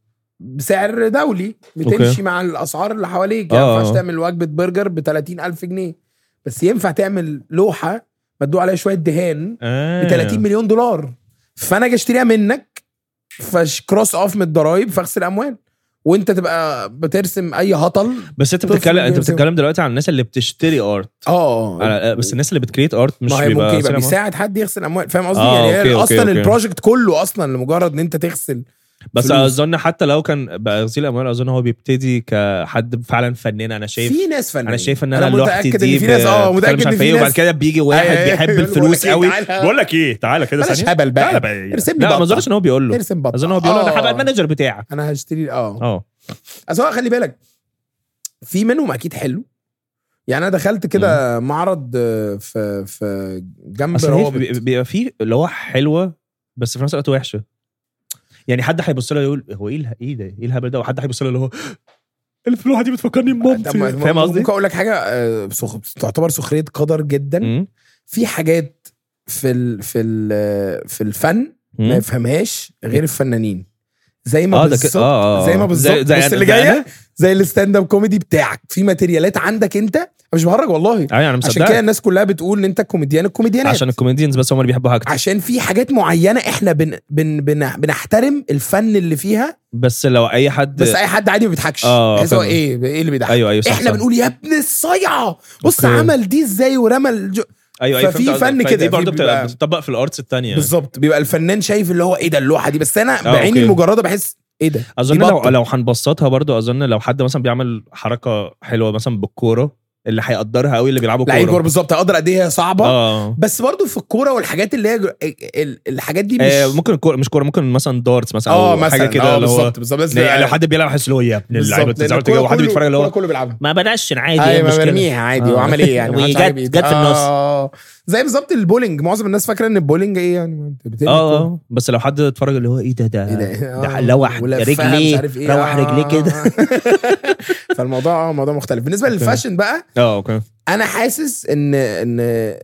Speaker 2: بسعر دولي بتمشي
Speaker 1: أوكي.
Speaker 2: مع الاسعار اللي حواليك يعني
Speaker 1: آه،
Speaker 2: ما ينفعش
Speaker 1: آه.
Speaker 2: تعمل وجبه برجر ب 30000 جنيه بس ينفع تعمل لوحه مدوق عليها شويه دهان
Speaker 1: آه.
Speaker 2: ب 30 مليون دولار فانا اجي اشتريها منك فش كروس اوف من الضرايب فاغسل اموال وانت تبقى بترسم اي هطل
Speaker 1: بس انت
Speaker 2: طفل
Speaker 1: بتتكلم انت
Speaker 2: بيرسم.
Speaker 1: بتتكلم دلوقتي عن الناس اللي بتشتري ارت
Speaker 2: اه
Speaker 1: على- بس الناس اللي بتكريت ارت مش
Speaker 2: ما هي ممكن يبقى
Speaker 1: سينما.
Speaker 2: بيساعد حد يغسل اموال فاهم قصدي
Speaker 1: آه،
Speaker 2: يعني هي
Speaker 1: أوكي، أوكي،
Speaker 2: اصلا
Speaker 1: أوكي.
Speaker 2: البروجكت كله اصلا لمجرد ان انت تغسل
Speaker 1: بس
Speaker 2: فلوس.
Speaker 1: اظن حتى لو كان بقى غسيل اموال اظن هو بيبتدي كحد فعلا فنان انا شايف
Speaker 2: في ناس فنانين
Speaker 1: انا شايف ان انا لوحتي
Speaker 2: متاكد
Speaker 1: دي
Speaker 2: ان في ناس اه
Speaker 1: ب-
Speaker 2: متاكد
Speaker 1: مش
Speaker 2: ان
Speaker 1: عارف
Speaker 2: في
Speaker 1: ايه وبعد
Speaker 2: ناس
Speaker 1: كده بيجي واحد
Speaker 2: أيوة، أيوة.
Speaker 1: بيحب
Speaker 2: يقول
Speaker 1: الفلوس
Speaker 2: لك إيه،
Speaker 1: قوي
Speaker 2: تعالى.
Speaker 1: بقول لك ايه تعالى كده
Speaker 2: بلاش
Speaker 1: ثانيه
Speaker 2: هبل بقى.
Speaker 1: تعالى بقى
Speaker 2: ارسم لي
Speaker 1: لا
Speaker 2: بطة.
Speaker 1: ما اظنش ان هو بيقول له
Speaker 2: ارسم بطه
Speaker 1: اظن هو بيقول له انا
Speaker 2: آه.
Speaker 1: هبقى المانجر بتاعك
Speaker 2: انا هشتري اه
Speaker 1: اه
Speaker 2: اصل هو خلي بالك في منهم اكيد حلو يعني انا دخلت كده معرض آه، في في جنب
Speaker 1: اصل هي
Speaker 2: روابط
Speaker 1: بي- بيبقى في لوح حلوه بس في نفس الوقت وحشه يعني حد هيبص لها يقول هو ايه اله- ايه ده ايه الهبل ده وحد هيبص لها اللي هو اللوحه دي بتفكرني
Speaker 2: طب
Speaker 1: بمامتي
Speaker 2: ما-
Speaker 1: فاهم قصدي؟
Speaker 2: ممكن اقول لك حاجه آه، سخ- تعتبر سخريه قدر جدا
Speaker 1: مم.
Speaker 2: في حاجات في ال في ال في الفن ما
Speaker 1: مم.
Speaker 2: يفهمهاش غير الفنانين زي ما
Speaker 1: اه ده
Speaker 2: بالظبط
Speaker 1: كده اه آه.
Speaker 2: زي ما بالظبط
Speaker 1: زي- زي
Speaker 2: بص اللي
Speaker 1: زي
Speaker 2: جايه
Speaker 1: أنا.
Speaker 2: زي الستاند اب كوميدي بتاعك في ماتيريالات عندك انت أنا مش بهرج والله
Speaker 1: ايوه انا
Speaker 2: عشان كده
Speaker 1: مصدقك
Speaker 2: الناس كلها بتقول ان انت كوميديان الكوميديانات
Speaker 1: عشان الكوميديانز بس هم اللي بيحبوا حاجتك
Speaker 2: عشان في حاجات معينه احنا بن بن بن بنحترم الفن اللي فيها
Speaker 1: بس لو اي حد
Speaker 2: بس اي حد عادي ما بيضحكش
Speaker 1: آه،
Speaker 2: بس هو
Speaker 1: فاهم.
Speaker 2: ايه ايه اللي بيضحك
Speaker 1: ايوه ايوه صح
Speaker 2: احنا
Speaker 1: صح.
Speaker 2: بنقول يا ابن الصيعه بص
Speaker 1: أوكي.
Speaker 2: عمل دي ازاي ورمى الجو...
Speaker 1: ايوه ايوه
Speaker 2: ففي
Speaker 1: فهمت
Speaker 2: فن
Speaker 1: قصدك.
Speaker 2: كده،
Speaker 1: دي
Speaker 2: في
Speaker 1: برضه بتبقى
Speaker 2: بيبقى-
Speaker 1: بتطبق في الارتس الثانيه
Speaker 2: بالظبط بيبقى الفنان شايف اللي هو ايه ده اللوحه دي بس انا
Speaker 1: آه،
Speaker 2: بعيني
Speaker 1: أوكي.
Speaker 2: المجرده بحس ايه ده
Speaker 1: اظن
Speaker 2: دي
Speaker 1: لو
Speaker 2: بطة.
Speaker 1: لو هنبسطها برضو اظن لو حد مثلا بيعمل حركه حلوه مثلا بالكوره اللي هيقدرها قوي اللي بيلعبوا
Speaker 2: لعيب كوره
Speaker 1: كوره
Speaker 2: بالظبط اقدر قد ايه هي صعبه
Speaker 1: اه
Speaker 2: بس برضو في الكوره والحاجات اللي هي جو- ال- الحاجات دي مش
Speaker 1: آه، ممكن الكورة مش كوره ممكن مثلا دارتس مثلا
Speaker 2: اه
Speaker 1: أو
Speaker 2: مثلا
Speaker 1: حاجه كده
Speaker 2: اه
Speaker 1: اللي هو
Speaker 2: بالظبط بالظبط لازم
Speaker 1: يعني لو حد بيلعب احس اللي هو يا ابن اللعيبه
Speaker 2: بالظبط، لأن
Speaker 1: بتزعل
Speaker 2: الكورة
Speaker 1: كده وحد
Speaker 2: كله-
Speaker 1: بيتفرج اللي
Speaker 2: الكورة
Speaker 1: هو
Speaker 2: كله بيلعبها
Speaker 1: ما بنشن عادي
Speaker 2: ايوه
Speaker 1: ايه
Speaker 2: ما
Speaker 1: المشكله
Speaker 2: برميها عادي
Speaker 1: آه.
Speaker 2: وعمل ايه يعني محدش
Speaker 1: وجت-
Speaker 2: عارف إيه.
Speaker 1: جت في النص.
Speaker 2: آه. زي بالظبط البولينج معظم الناس فاكره ان البولينج ايه يعني ما انت بترمي
Speaker 1: اه
Speaker 2: الكورة.
Speaker 1: اه بس لو حد اتفرج اللي هو ايه ده ده
Speaker 2: ايه ده
Speaker 1: ده
Speaker 2: آه.
Speaker 1: لوح
Speaker 2: ولفها مش
Speaker 1: رجليه
Speaker 2: عارف إيه.
Speaker 1: روح
Speaker 2: آه.
Speaker 1: رجليه كده
Speaker 2: فالموضوع اه موضوع مختلف بالنسبه
Speaker 1: أوكي.
Speaker 2: للفاشن بقى
Speaker 1: اه اوكي
Speaker 2: انا حاسس ان ان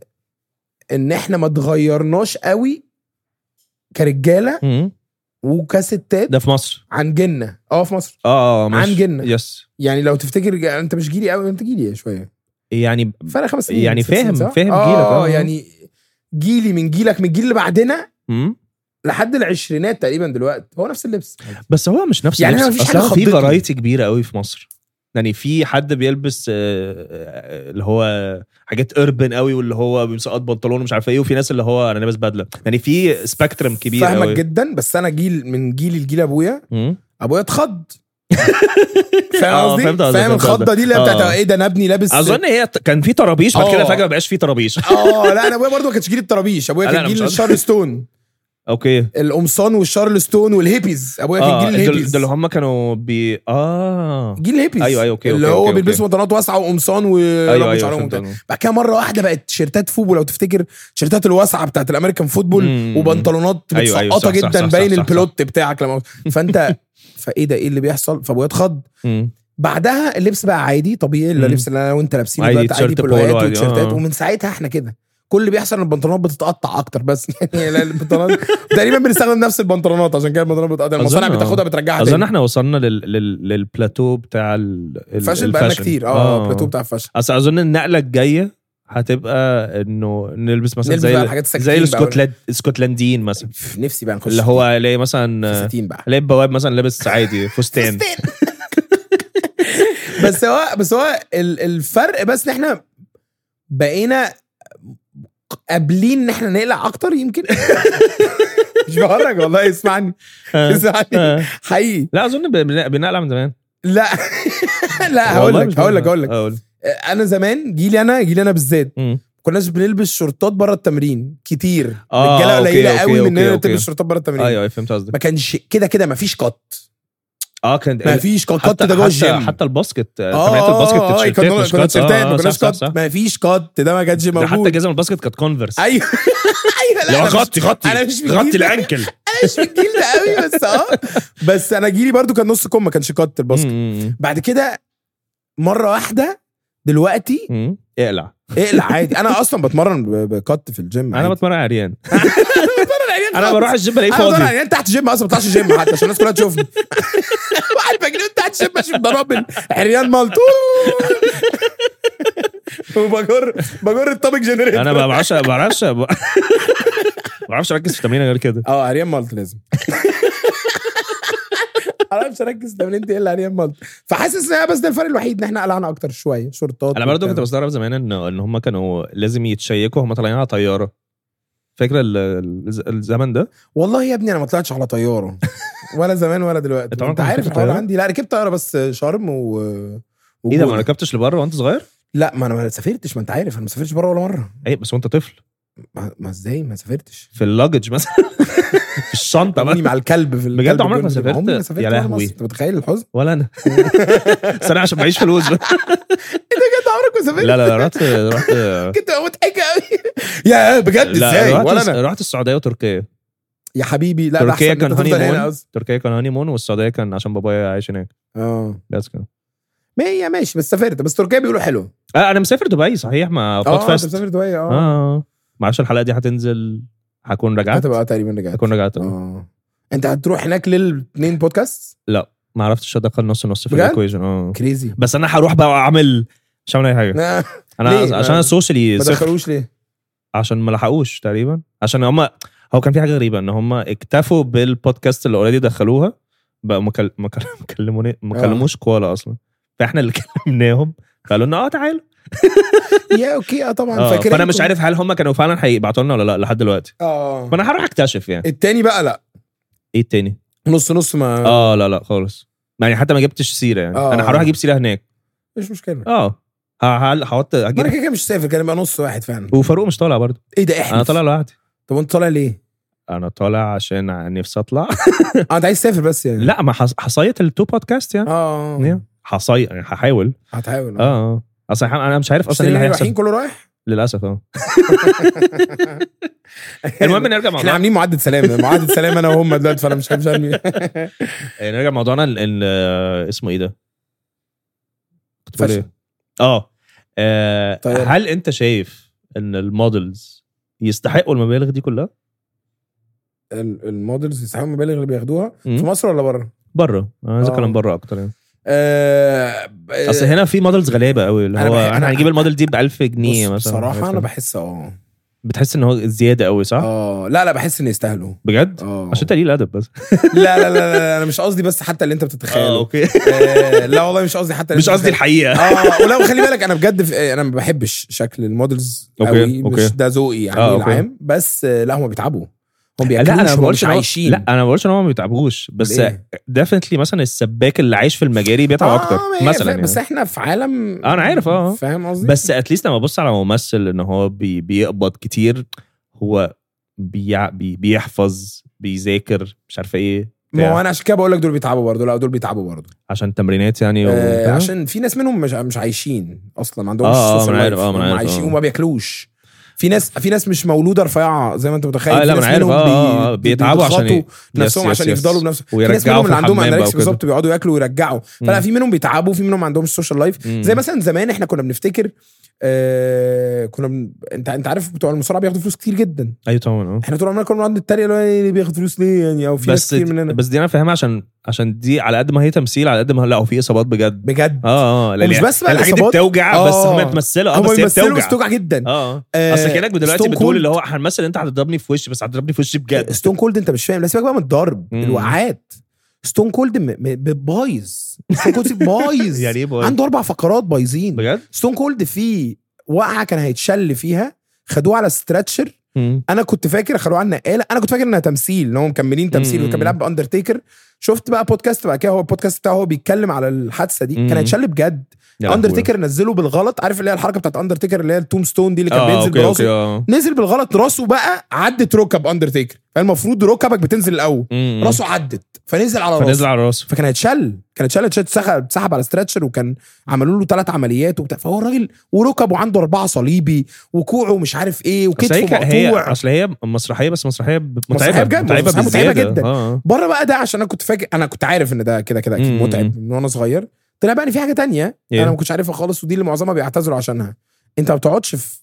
Speaker 2: ان احنا ما اتغيرناش قوي كرجاله
Speaker 1: مم.
Speaker 2: وكستات
Speaker 1: ده في مصر
Speaker 2: عن جيلنا اه في مصر
Speaker 1: اه اه ماشي.
Speaker 2: عن جنة.
Speaker 1: يس
Speaker 2: يعني لو تفتكر ج- انت مش جيلي قوي انت جيلي شويه
Speaker 1: يعني
Speaker 2: فرق خمس سنين
Speaker 1: يعني
Speaker 2: ست سنين،
Speaker 1: فاهم-
Speaker 2: صح؟
Speaker 1: فاهم
Speaker 2: آه
Speaker 1: جيلك،
Speaker 2: اه
Speaker 1: آه.
Speaker 2: يعني جيلي من جيلك من الجيل اللي بعدنا
Speaker 1: مم.
Speaker 2: لحد العشرينات تقريبا دلوقتي هو نفس اللبس
Speaker 1: بس هو مش نفس
Speaker 2: يعني
Speaker 1: اللبس.
Speaker 2: أنا مفيش
Speaker 1: أصل
Speaker 2: حاجة
Speaker 1: هو في
Speaker 2: خضتني.
Speaker 1: فرايتي كبيره قوي في مصر يعني في حد بيلبس آه، آه، اللي هو حاجات اربن قوي واللي هو بيسقط بنطلون ومش عارف ايه وفي ناس اللي هو انا لابس بدله يعني في سبيكترم كبير
Speaker 2: فاهمك
Speaker 1: قوي
Speaker 2: جدا بس انا جيل من جيل لجيل ابويا
Speaker 1: مم.
Speaker 2: ابويا اتخض فاهم
Speaker 1: آه،
Speaker 2: قصدي
Speaker 1: فهمت قصدك،
Speaker 2: فاهم
Speaker 1: فهمت
Speaker 2: الخضه
Speaker 1: قصدك.
Speaker 2: دي اللي هي بتاعت
Speaker 1: آه.
Speaker 2: ايه ده انا ابني لابس
Speaker 1: اظن هي ت- كان في طرابيش بعد كده
Speaker 2: آه.
Speaker 1: فجاه ما بقاش في طرابيش
Speaker 2: اه لا انا ابويا برضه ما كانش جيل الطرابيش ابويا
Speaker 1: لا،
Speaker 2: كان
Speaker 1: لا،
Speaker 2: جيل
Speaker 1: مش قصدي.
Speaker 2: الشارلستون
Speaker 1: اوكي
Speaker 2: القمصان والشارلستون والهيبيز ابويا كان
Speaker 1: اه
Speaker 2: جيل
Speaker 1: دول
Speaker 2: الهيبيز
Speaker 1: دول اللي هم كانوا بي اه
Speaker 2: جيل الهيبيز
Speaker 1: أيوة، أيوة، أوكي،
Speaker 2: اللي
Speaker 1: أوكي،
Speaker 2: هو
Speaker 1: أوكي،
Speaker 2: بيلبسوا بنطلونات واسعه وقمصان و
Speaker 1: ايوه ايوه
Speaker 2: شعرهم
Speaker 1: فهمت
Speaker 2: وبتاع.
Speaker 1: أنا.
Speaker 2: بعد كده مره واحده بقت تيشيرتات فوبو لو تفتكر تيشيرتات الواسعه بتاعت الامريكان فوتبول
Speaker 1: مم.
Speaker 2: وبنطلونات
Speaker 1: أيوة، أيوة،
Speaker 2: متسقطه
Speaker 1: صح، صح،
Speaker 2: جدا
Speaker 1: صح،
Speaker 2: باين
Speaker 1: صح، صح.
Speaker 2: البلوت بتاعك لما فانت فايه ده ايه اللي بيحصل فابويا اتخض
Speaker 1: مم.
Speaker 2: بعدها اللبس بقى عادي طبيعي اللي
Speaker 1: مم.
Speaker 2: اللبس اللي انا وانت لابسينه
Speaker 1: عادي،
Speaker 2: دلوقتي عادي
Speaker 1: تيشيرت
Speaker 2: بولوهات
Speaker 1: بولو عادي،
Speaker 2: وتيشيرتات
Speaker 1: آه.
Speaker 2: ومن ساعتها احنا كده كل اللي بيحصل ان البنطلونات بتتقطع اكتر بس يعني لا، البنطلونات تقريبا بنستخدم نفس البنطلونات عشان كده البنطلونات بتتقطع المصانع
Speaker 1: أظن-
Speaker 2: بتاخدها بترجعها
Speaker 1: اظن
Speaker 2: تاني
Speaker 1: احنا وصلنا لل... لل... للبلاتو بتاع ال... ال-
Speaker 2: الفاشن بقى لنا كتير اه البلاتو بتاع الفاشن
Speaker 1: اصل اظن النقله الجايه هتبقى انه نلبس مثلا
Speaker 2: نلبس
Speaker 1: زي
Speaker 2: بقى
Speaker 1: ال-
Speaker 2: الحاجات
Speaker 1: زي
Speaker 2: السكاكين بقى.
Speaker 1: الاسكتلند الاسكتلنديين مثلا
Speaker 2: نفسي بقى نخش
Speaker 1: اللي هو الاقي مثلا
Speaker 2: فساتين بقى
Speaker 1: الاقي بواب مثلا لابس عادي فستان
Speaker 2: بس هو بس هو ال- الفرق بس ان احنا بقينا قابلين ان احنا نقلع اكتر يمكن مش بهرج والله اسمعني اسمعني
Speaker 1: آه.
Speaker 2: حقيقي
Speaker 1: لا اظن بن- بنقلع من زمان
Speaker 2: لا لا هقول
Speaker 1: والله
Speaker 2: لك
Speaker 1: مش
Speaker 2: هقول لك
Speaker 1: بقول-
Speaker 2: هقول لك
Speaker 1: اقول
Speaker 2: انا زمان جيلي انا جيلي انا بالذات
Speaker 1: مم.
Speaker 2: كناش بنلبس شورتات بره التمرين كتير
Speaker 1: آه،
Speaker 2: رجاله
Speaker 1: أوكي،
Speaker 2: قليله
Speaker 1: أوكي،
Speaker 2: قوي
Speaker 1: أوكي،
Speaker 2: مننا
Speaker 1: أوكي.
Speaker 2: تلبس شورتات بره التمرين
Speaker 1: ايوه أيوة، فهمت قصدك
Speaker 2: ما كانش كده كده ما فيش كات
Speaker 1: اه كان
Speaker 2: ما فيش كات كات
Speaker 1: حتى
Speaker 2: ده جوه
Speaker 1: حتى,
Speaker 2: الجيم
Speaker 1: حتى الباسكت
Speaker 2: اه
Speaker 1: تمرينات الباسكت
Speaker 2: اه اه
Speaker 1: التيشيرتات
Speaker 2: كنا
Speaker 1: مش
Speaker 2: كنا
Speaker 1: كات.
Speaker 2: تيشيرتات
Speaker 1: آه،
Speaker 2: ما
Speaker 1: آه،
Speaker 2: كناش
Speaker 1: صح، صح،
Speaker 2: كات
Speaker 1: صح.
Speaker 2: ما فيش كات ده ما كانش
Speaker 1: ده حتى
Speaker 2: موجود
Speaker 1: جزم الباسكت كانت كونفرس
Speaker 2: ايوه ايوه لا
Speaker 1: لو
Speaker 2: أنا مش-
Speaker 1: غطي غطي
Speaker 2: انا مش من
Speaker 1: غطي
Speaker 2: الجيل ده.
Speaker 1: الانكل
Speaker 2: انا مش من الجيل ده قوي بس اه بس انا جيلي برضو كان نص كم ما كانش كات الباسكت
Speaker 1: مم.
Speaker 2: بعد كده مره واحده دلوقتي
Speaker 1: مم. اقلع
Speaker 2: اقلع عادي انا اصلا بتمرن ب- بكت في الجيم
Speaker 1: انا
Speaker 2: عادي.
Speaker 1: بتمرن عريان
Speaker 2: بتمرن عريان
Speaker 1: انا
Speaker 2: خالص.
Speaker 1: بروح الجيم بلاقيه
Speaker 2: انا بتمرن
Speaker 1: فاضي
Speaker 2: عريان تحت جيم اصلا ما بطلعش جيم حتى عشان الناس كلها تشوفني واحد مجنون تحت جيم ماشي بضرب عريان مالطو وبجر بجر الطابق جنريتور
Speaker 1: انا ما بعرفش ما بعرفش ما بعرفش اركز في التمرين غير كده
Speaker 2: اه عريان مالط لازم معرفش اركز في تمرين الا عريان مالط فحاسس ان بس ده الفرق الوحيد ان احنا قلعنا اكتر شويه شورتات
Speaker 1: انا برضه
Speaker 2: وبتاع.
Speaker 1: كنت بستغرب زمان ان ان هم كانوا لازم يتشيكوا هم طالعين على طياره فاكره ال- ال- الزمن ده
Speaker 2: والله يا ابني انا ما طلعتش على طياره ولا زمان ولا دلوقتي
Speaker 1: أنت
Speaker 2: انت
Speaker 1: عمرك ما
Speaker 2: عارف
Speaker 1: ركبت
Speaker 2: الحوار
Speaker 1: طيارة؟
Speaker 2: عندي لا ركبت طياره بس شرم و
Speaker 1: ايه ده ما
Speaker 2: وجونة.
Speaker 1: ركبتش لبره وانت صغير؟
Speaker 2: لا ما انا ما سافرتش ما انت عارف انا ما سافرتش بره ولا مره
Speaker 1: ايه بس وانت طفل
Speaker 2: ما, ما ازاي ما سافرتش
Speaker 1: في اللوجج مثلا في الشنطه
Speaker 2: رموني
Speaker 1: بقى
Speaker 2: مع الكلب في
Speaker 1: بجد
Speaker 2: الكلب
Speaker 1: عمرك ما
Speaker 2: جونة.
Speaker 1: سافرت؟
Speaker 2: عمري ما سافرت
Speaker 1: يا
Speaker 2: بره
Speaker 1: لهوي.
Speaker 2: مصر. انت متخيل الحزن
Speaker 1: ولا انا بس انا عشان معيش فلوس بقى.
Speaker 2: انت بجد عمرك ما سافرت
Speaker 1: لا لا لا رحت رحت
Speaker 2: كنت مضحكه قوي يا بجد ازاي
Speaker 1: لا
Speaker 2: ولا
Speaker 1: رحت
Speaker 2: انا
Speaker 1: رحت السعوديه وتركيا
Speaker 2: يا حبيبي لا ده
Speaker 1: تركيا
Speaker 2: أحسن
Speaker 1: كان
Speaker 2: إن أنت
Speaker 1: هاني
Speaker 2: تفضل هنا
Speaker 1: مون
Speaker 2: أصلاً.
Speaker 1: تركيا كان هاني مون والسعوديه كان عشان بابايا عايش هناك
Speaker 2: اه
Speaker 1: بس كده
Speaker 2: ما هي ماشي بس سافرت بس تركيا بيقولوا حلو
Speaker 1: آه انا مسافر دبي صحيح مع
Speaker 2: اه
Speaker 1: بود
Speaker 2: انت
Speaker 1: فاست
Speaker 2: مسافر دبي اه
Speaker 1: اه ما اعرفش الحلقه دي هتنزل هكون رجعت
Speaker 2: هتبقى تقريبا رجعت
Speaker 1: هكون رجعت آه.
Speaker 2: اه انت هتروح هناك للاثنين بودكاست
Speaker 1: لا ما عرفتش ادخل نص نص في
Speaker 2: بجد؟
Speaker 1: الايكويشن اه
Speaker 2: كريزي
Speaker 1: بس انا هروح بقى اعمل مش هعمل اي حاجه
Speaker 2: ما
Speaker 1: انا
Speaker 2: ليه؟
Speaker 1: عشان
Speaker 2: ما-
Speaker 1: انا سوشيالي صفر
Speaker 2: دخلوش ليه؟
Speaker 1: عشان ما لحقوش تقريبا عشان هم هو كان في حاجه غريبه ان هم اكتفوا بالبودكاست اللي اوريدي دخلوها بقى مكل... مكل... مكلموني ما كلموش كوالا اصلا فاحنا اللي كلمناهم قالوا لنا اه تعالوا
Speaker 2: يا اوكي اه طبعا
Speaker 1: آه
Speaker 2: فاكر
Speaker 1: فانا مش عارف هل هم كانوا فعلا هيبعتوا لنا ولا لا لحد دلوقتي
Speaker 2: اه
Speaker 1: فانا هروح اكتشف يعني
Speaker 2: التاني بقى لا
Speaker 1: ايه التاني
Speaker 2: نص نص ما
Speaker 1: اه لا لا خالص يعني حتى ما جبتش سيره يعني
Speaker 2: آه.
Speaker 1: انا هروح اجيب سيره هناك
Speaker 2: مش مشكله
Speaker 1: اه ه- هل- هحط
Speaker 2: ما انا
Speaker 1: اجيب
Speaker 2: كده كده مش سافر كان يبقى نص واحد فعلا
Speaker 1: وفاروق مش طالع برضه
Speaker 2: ايه ده احنا
Speaker 1: انا طالع لوحدي
Speaker 2: طب انت طالع ليه؟
Speaker 1: انا طالع عشان نفسي اطلع
Speaker 2: اه انت عايز تسافر بس يعني
Speaker 1: لا ما حص- حصيت التو بودكاست يعني
Speaker 2: اه
Speaker 1: حصي يعني هحاول
Speaker 2: هتحاول
Speaker 1: اه اه اصل انا مش عارف اصلا ايه اللي
Speaker 2: اللي رايحين
Speaker 1: هيحصل
Speaker 2: كله رايح
Speaker 1: للاسف اه المهم نرجع
Speaker 2: احنا
Speaker 1: موضوعنا
Speaker 2: عاملين معدة سلام معدة سلام انا وهم دلوقتي فانا مش عارف مين
Speaker 1: نرجع موضوعنا ال- ال- آه، اسمه ايه ده؟ كنت بقول
Speaker 2: فشل.
Speaker 1: ايه؟ اه آه،
Speaker 2: طيب.
Speaker 1: هل انت شايف ان المودلز يستحقوا المبالغ دي كلها؟
Speaker 2: ال- المودلز يستحقوا المبالغ اللي بياخدوها
Speaker 1: مم.
Speaker 2: في مصر ولا بره؟
Speaker 1: بره انا عايز
Speaker 2: آه.
Speaker 1: اتكلم بره اكتر يعني
Speaker 2: آه
Speaker 1: اصل هنا في مودلز غلابه قوي اللي
Speaker 2: أنا
Speaker 1: هو
Speaker 2: بح-
Speaker 1: احنا
Speaker 2: أنا-
Speaker 1: هنجيب الموديل دي ب 1000 جنيه
Speaker 2: بص،
Speaker 1: مثلا
Speaker 2: بصراحة انا
Speaker 1: كده.
Speaker 2: بحس اه
Speaker 1: بتحس ان هو زياده قوي صح؟
Speaker 2: اه لا لا بحس ان يستاهلوا
Speaker 1: بجد؟
Speaker 2: اه
Speaker 1: عشان تقليل ادب بس
Speaker 2: لا لا لا, لا انا مش قصدي بس حتى اللي انت بتتخيله
Speaker 1: اوكي
Speaker 2: آه لا والله مش قصدي حتى اللي
Speaker 1: مش
Speaker 2: أنت
Speaker 1: قصدي
Speaker 2: بتتخيله.
Speaker 1: الحقيقه
Speaker 2: اه ولو خلي بالك انا بجد في انا ما بحبش شكل المودلز
Speaker 1: أوكي،
Speaker 2: قوي
Speaker 1: أوكي.
Speaker 2: مش ده ذوقي يعني
Speaker 1: آه، أوكي.
Speaker 2: العام بس آه، لا هم بيتعبوا هم
Speaker 1: لا
Speaker 2: بياكلوش
Speaker 1: انا ما
Speaker 2: هم
Speaker 1: بقولش
Speaker 2: مش
Speaker 1: إن هو-
Speaker 2: عايشين
Speaker 1: لا انا ما بقولش ان هو ما بيتعبوش بس
Speaker 2: ليه؟
Speaker 1: ديفنتلي مثلا السباك اللي عايش في المجاري بيتعب
Speaker 2: آه،
Speaker 1: اكتر
Speaker 2: ما هي
Speaker 1: مثلا
Speaker 2: فاهم، بس
Speaker 1: يعني.
Speaker 2: احنا في عالم
Speaker 1: أنا عارف، آه.
Speaker 2: فاهم قصدي
Speaker 1: بس اتليست لما ابص على ممثل ان هو بي بيقبض كتير هو بيع بي بيحفظ بيذاكر مش عارفه ايه
Speaker 2: ما هو
Speaker 1: بتاع.
Speaker 2: انا عشان كده بقول لك دول بيتعبوا برضه لا دول بيتعبوا برضه
Speaker 1: عشان تمرينات يعني
Speaker 2: آه
Speaker 1: وبتاع.
Speaker 2: عشان في ناس منهم مش مش عايشين اصلا ما عندهمش
Speaker 1: آه، آه،
Speaker 2: social
Speaker 1: ما أنا عارف،
Speaker 2: life.
Speaker 1: آه، ما أنا
Speaker 2: هم
Speaker 1: عارف،
Speaker 2: عايشين
Speaker 1: آه.
Speaker 2: وما بياكلوش في ناس في ناس مش مولوده رفيعه زي ما انت متخيل
Speaker 1: اه
Speaker 2: في
Speaker 1: لا ما
Speaker 2: ناس
Speaker 1: انا عارف
Speaker 2: منهم
Speaker 1: اه
Speaker 2: بي-
Speaker 1: آه، آه، بيتعبوا عشان
Speaker 2: بيضغطوا
Speaker 1: ي-
Speaker 2: نفسهم
Speaker 1: يس-
Speaker 2: عشان
Speaker 1: يس-
Speaker 2: يفضلوا بنفسهم في ناس
Speaker 1: ويرجعوا
Speaker 2: منهم
Speaker 1: في
Speaker 2: اللي عندهم
Speaker 1: الحمام بقى
Speaker 2: انالكس
Speaker 1: وكده.
Speaker 2: بالظبط بيقعدوا ياكلوا ويرجعوا فلا
Speaker 1: مم.
Speaker 2: في منهم بيتعبوا في منهم ما عندهمش سوشيال لايف
Speaker 1: مم.
Speaker 2: زي مثلا زمان احنا كنا بنفتكر آه كنا بن... انت انت عارف بتوع المصارعه بياخدوا فلوس كتير جدا
Speaker 1: ايوه طبعا اه
Speaker 2: احنا طول عمرنا كنا بنقعد نتريق اللي هو إيه اللي بياخد فلوس ليه يعني او في ناس
Speaker 1: بس
Speaker 2: كتير مننا
Speaker 1: بس دي انا فاهمها عشان عشان دي على قد ما هي تمثيل على قد ما لا هو في اصابات بجد
Speaker 2: بجد
Speaker 1: اه اه لا،
Speaker 2: ومش
Speaker 1: لا،
Speaker 2: بس بقى
Speaker 1: الحاجات دي
Speaker 2: الإصابات.
Speaker 1: بتوجع بس
Speaker 2: آه.
Speaker 1: هم بتمثلها اه
Speaker 2: هم
Speaker 1: بس هي
Speaker 2: بيمثلوا بس
Speaker 1: بتوجع
Speaker 2: بتوجع جدا
Speaker 1: اه
Speaker 2: آه،
Speaker 1: اصل كانك دلوقتي
Speaker 2: ستون
Speaker 1: بتقول
Speaker 2: كولد.
Speaker 1: اللي هو هنمثل انت هتضربني في وشي بس هتضربني في وشي بجد
Speaker 2: ستون كولد انت مش فاهم لا سيبك بقى من الضرب
Speaker 1: مم.
Speaker 2: الوقعات ستون كولد م- م- بايظ ستون كولد بايظ
Speaker 1: يعني ايه بايظ؟
Speaker 2: عنده اربع فقرات بايظين
Speaker 1: بجد
Speaker 2: ستون كولد في وقعه كان هيتشل فيها خدوه على ستراتشر
Speaker 1: مم.
Speaker 2: انا كنت فاكر خلوها على النقاله انا كنت فاكر انها تمثيل ان هم مكملين تمثيل
Speaker 1: مم.
Speaker 2: وكان بيلعب باندرتيكر شفت بقى بودكاست بقى كده هو البودكاست بتاعه هو بيتكلم على الحادثه دي
Speaker 1: مم.
Speaker 2: كان هيتشل بجد
Speaker 1: يا لهوي.
Speaker 2: اندرتيكر نزله بالغلط عارف اللي هي الحركه بتاعت اندرتيكر اللي هي التوم ستون دي اللي كان
Speaker 1: اه
Speaker 2: بينزل
Speaker 1: اوكي اوكي
Speaker 2: براسه
Speaker 1: اه
Speaker 2: نزل بالغلط راسه بقى عدت ركب اندرتيكر فالمفروض ركبك بتنزل الاول
Speaker 1: مم.
Speaker 2: راسه عدت فنزل على راسه
Speaker 1: فنزل على راسه
Speaker 2: فكان هيتشل كان هيتشل اتشل- اتسحب اتسحب على ستريتشر وكان عملوا له ثلاث عمليات وبتاع فهو الراجل وركبه عنده اربعه صليبي وكوعه مش عارف ايه
Speaker 1: اصل هي
Speaker 2: وكتفه
Speaker 1: ك- هي
Speaker 2: مقطوع
Speaker 1: اصل هي مسرحيه بس مسرحيه ب-
Speaker 2: مسرحية
Speaker 1: متعبه
Speaker 2: بجد،
Speaker 1: متعبه
Speaker 2: مسرحية متعبة
Speaker 1: بزياده
Speaker 2: جدا.
Speaker 1: اه
Speaker 2: بره بقى ده عشان انا كنت فاكر انا كنت عارف ان ده كده كده اكيد
Speaker 1: مم.
Speaker 2: متعب من وانا صغير طلع بقى ان في حاجه تانية
Speaker 1: إيه؟
Speaker 2: انا ما كنتش عارفها خالص ودي اللي معظمها بيعتذروا عشانها انت ما بتقعدش في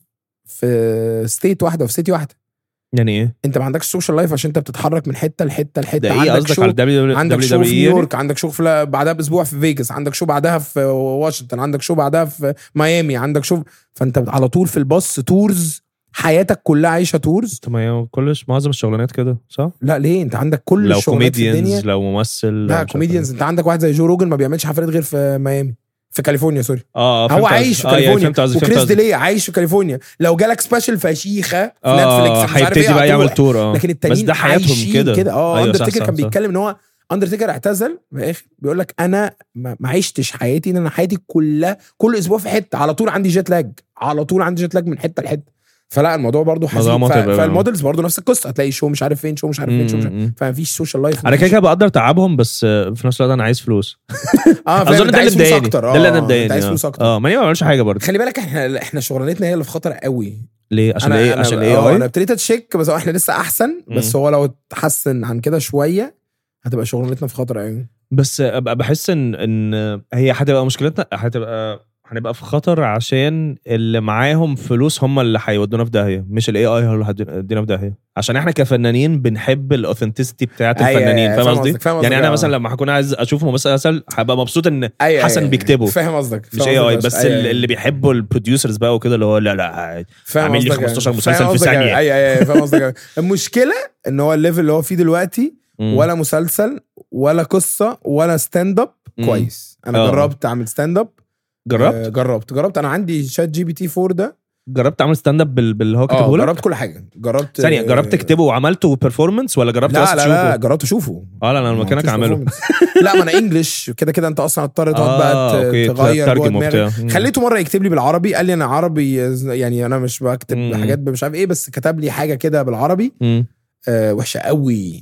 Speaker 2: في ستيت واحده في سيتي واحده
Speaker 1: يعني ايه؟
Speaker 2: انت ما عندكش سوشيال لايف عشان انت بتتحرك من حته لحته لحته
Speaker 1: ده ايه
Speaker 2: عندك
Speaker 1: قصدك
Speaker 2: شو
Speaker 1: على دبليو
Speaker 2: عندك شو في
Speaker 1: يعني؟
Speaker 2: نيويورك عندك شو في بعدها باسبوع في فيجاس عندك شو بعدها في واشنطن عندك شو بعدها في ميامي عندك شو فانت على طول في الباص تورز حياتك كلها عايشه تورز
Speaker 1: طب ما هي كل معظم الشغلانات كده صح؟
Speaker 2: لا ليه انت عندك كل
Speaker 1: لو
Speaker 2: الشغلات في الدنيا
Speaker 1: كوميديانز لو ممثل لو مش
Speaker 2: لا
Speaker 1: عارف
Speaker 2: كوميديانز
Speaker 1: إيه.
Speaker 2: انت عندك واحد زي جو روجن ما بيعملش حفلات غير في ميامي في كاليفورنيا سوري
Speaker 1: اه اه
Speaker 2: هو
Speaker 1: فهمت
Speaker 2: عايش في
Speaker 1: قصدك. آه، يعني
Speaker 2: كاليفورنيا
Speaker 1: فهمت قصدك فهمت
Speaker 2: وكريس
Speaker 1: قصدك.
Speaker 2: ديلي عايش في كاليفورنيا لو جالك سبيشال فشيخه في
Speaker 1: اه
Speaker 2: نتفليكس مش عارف
Speaker 1: هيبتدي
Speaker 2: ايه
Speaker 1: بقى يعمل
Speaker 2: هتروح.
Speaker 1: تور اه
Speaker 2: لكن
Speaker 1: بس
Speaker 2: التانيين
Speaker 1: ده حياتهم
Speaker 2: عايشين
Speaker 1: كده
Speaker 2: كده اه
Speaker 1: أيوة،
Speaker 2: اندرتيكر
Speaker 1: صح،
Speaker 2: كان
Speaker 1: صح، صح.
Speaker 2: بيتكلم ان هو اندرتيكر اعتزل في الاخر بيقول لك انا ما ما عشتش حياتي ان انا حياتي كلها كل اسبوع في حته على طول عندي جيت لاج على طول عندي جيت لاج من حته لحته فلا الموضوع برضو
Speaker 1: موضوع
Speaker 2: حزين ف...
Speaker 1: متعب أوي.
Speaker 2: فالمودلز برضو نفس القصه هتلاقي شو مش عارف فين شو مش عارف فين شو مش عارف
Speaker 1: مم.
Speaker 2: فمفيش سوشيال لايف
Speaker 1: انا كده كده بقدر تعبهم بس آه، في نفس الوقت انا عايز فلوس
Speaker 2: اه فاهم
Speaker 1: اظن
Speaker 2: انت
Speaker 1: ده اللي
Speaker 2: عايز فلوس
Speaker 1: مضايقني
Speaker 2: اكتر
Speaker 1: ده اللي انا
Speaker 2: اه
Speaker 1: مضايقني
Speaker 2: انت عايز
Speaker 1: آه.
Speaker 2: فلوس اكتر
Speaker 1: اه ماني ما بعملش حاجه برضه
Speaker 2: خلي بالك احنا احنا شغلانتنا هي اللي في خطر قوي
Speaker 1: ليه عشان
Speaker 2: انا
Speaker 1: ايه
Speaker 2: أنا-
Speaker 1: عشان
Speaker 2: اه
Speaker 1: ايه
Speaker 2: انا
Speaker 1: اي
Speaker 2: ابتديت اتشيك بس هو احنا لسه احسن بس
Speaker 1: مم.
Speaker 2: هو لو اتحسن عن كده شويه هتبقى شغلانتنا في خطر قوي
Speaker 1: بس ابقى بحس ان ان هي هتبقى مشكلتنا هتبقى هنبقى في خطر عشان اللي معاهم فلوس هم اللي هيودونا في داهيه مش الاي اي هو اللي هيودينا في داهيه عشان احنا كفنانين بنحب الاوثنتسيتي بتاعت
Speaker 2: أيوة،
Speaker 1: الفنانين
Speaker 2: أيوة،
Speaker 1: فاهم
Speaker 2: فاهم
Speaker 1: قصدي؟
Speaker 2: قصدك، فاهم
Speaker 1: يعني
Speaker 2: قصدك،
Speaker 1: انا
Speaker 2: آه.
Speaker 1: مثلا لما هكون عايز اشوف ممثل هبقى مبسوط ان
Speaker 2: ايوه
Speaker 1: حسن
Speaker 2: أيوة،
Speaker 1: بيكتبه.
Speaker 2: فاهم قصدك
Speaker 1: مش
Speaker 2: فاهم
Speaker 1: اي اي
Speaker 2: قصدك،
Speaker 1: بس
Speaker 2: أيوة،
Speaker 1: ال-
Speaker 2: أيوة.
Speaker 1: اللي بيحبوا البروديوسرز بقى وكده اللي هو لا لا
Speaker 2: فاهم
Speaker 1: عامل لي
Speaker 2: قصدك
Speaker 1: 15
Speaker 2: يعني.
Speaker 1: مسلسل
Speaker 2: فاهم
Speaker 1: في
Speaker 2: قصدك
Speaker 1: ثانية.
Speaker 2: يعني. ايوه ايوه فاهم قصدك يعني. المشكله ان هو الليفل اللي هو فيه دلوقتي
Speaker 1: مم.
Speaker 2: ولا مسلسل ولا قصه ولا ستاند اب
Speaker 1: مم.
Speaker 2: كويس انا
Speaker 1: آه.
Speaker 2: جربت اعمل ستاند اب
Speaker 1: جربت
Speaker 2: آه، جربت جربت انا عندي شات جي بي تي 4 ده
Speaker 1: جربت تعمل ستاند اب بال- باللي هو
Speaker 2: اه
Speaker 1: كاتبه لك
Speaker 2: جربت كل حاجه جربت
Speaker 1: ثانيه جربت
Speaker 2: آه،
Speaker 1: تكتبه وعملته بيرفورمانس ولا جربت بس
Speaker 2: لا لا
Speaker 1: تشوفه
Speaker 2: لا جربت اشوفه
Speaker 1: اه لا انا
Speaker 2: ما
Speaker 1: مكانك
Speaker 2: فيش
Speaker 1: اعمله
Speaker 2: performance. لا ما انا انجلش كده كده انت اصلا هتضطر تقعد بقى
Speaker 1: آه،
Speaker 2: ت-
Speaker 1: أوكي،
Speaker 2: تغير جوه
Speaker 1: تترجم
Speaker 2: دماغك
Speaker 1: وبتاع. مم.
Speaker 2: خليته مره يكتب لي بالعربي قال لي انا عربي يعني انا مش بكتب
Speaker 1: مم.
Speaker 2: حاجات مش عارف ايه بس كتب لي حاجه كده بالعربي
Speaker 1: مم.
Speaker 2: آه وحشه قوي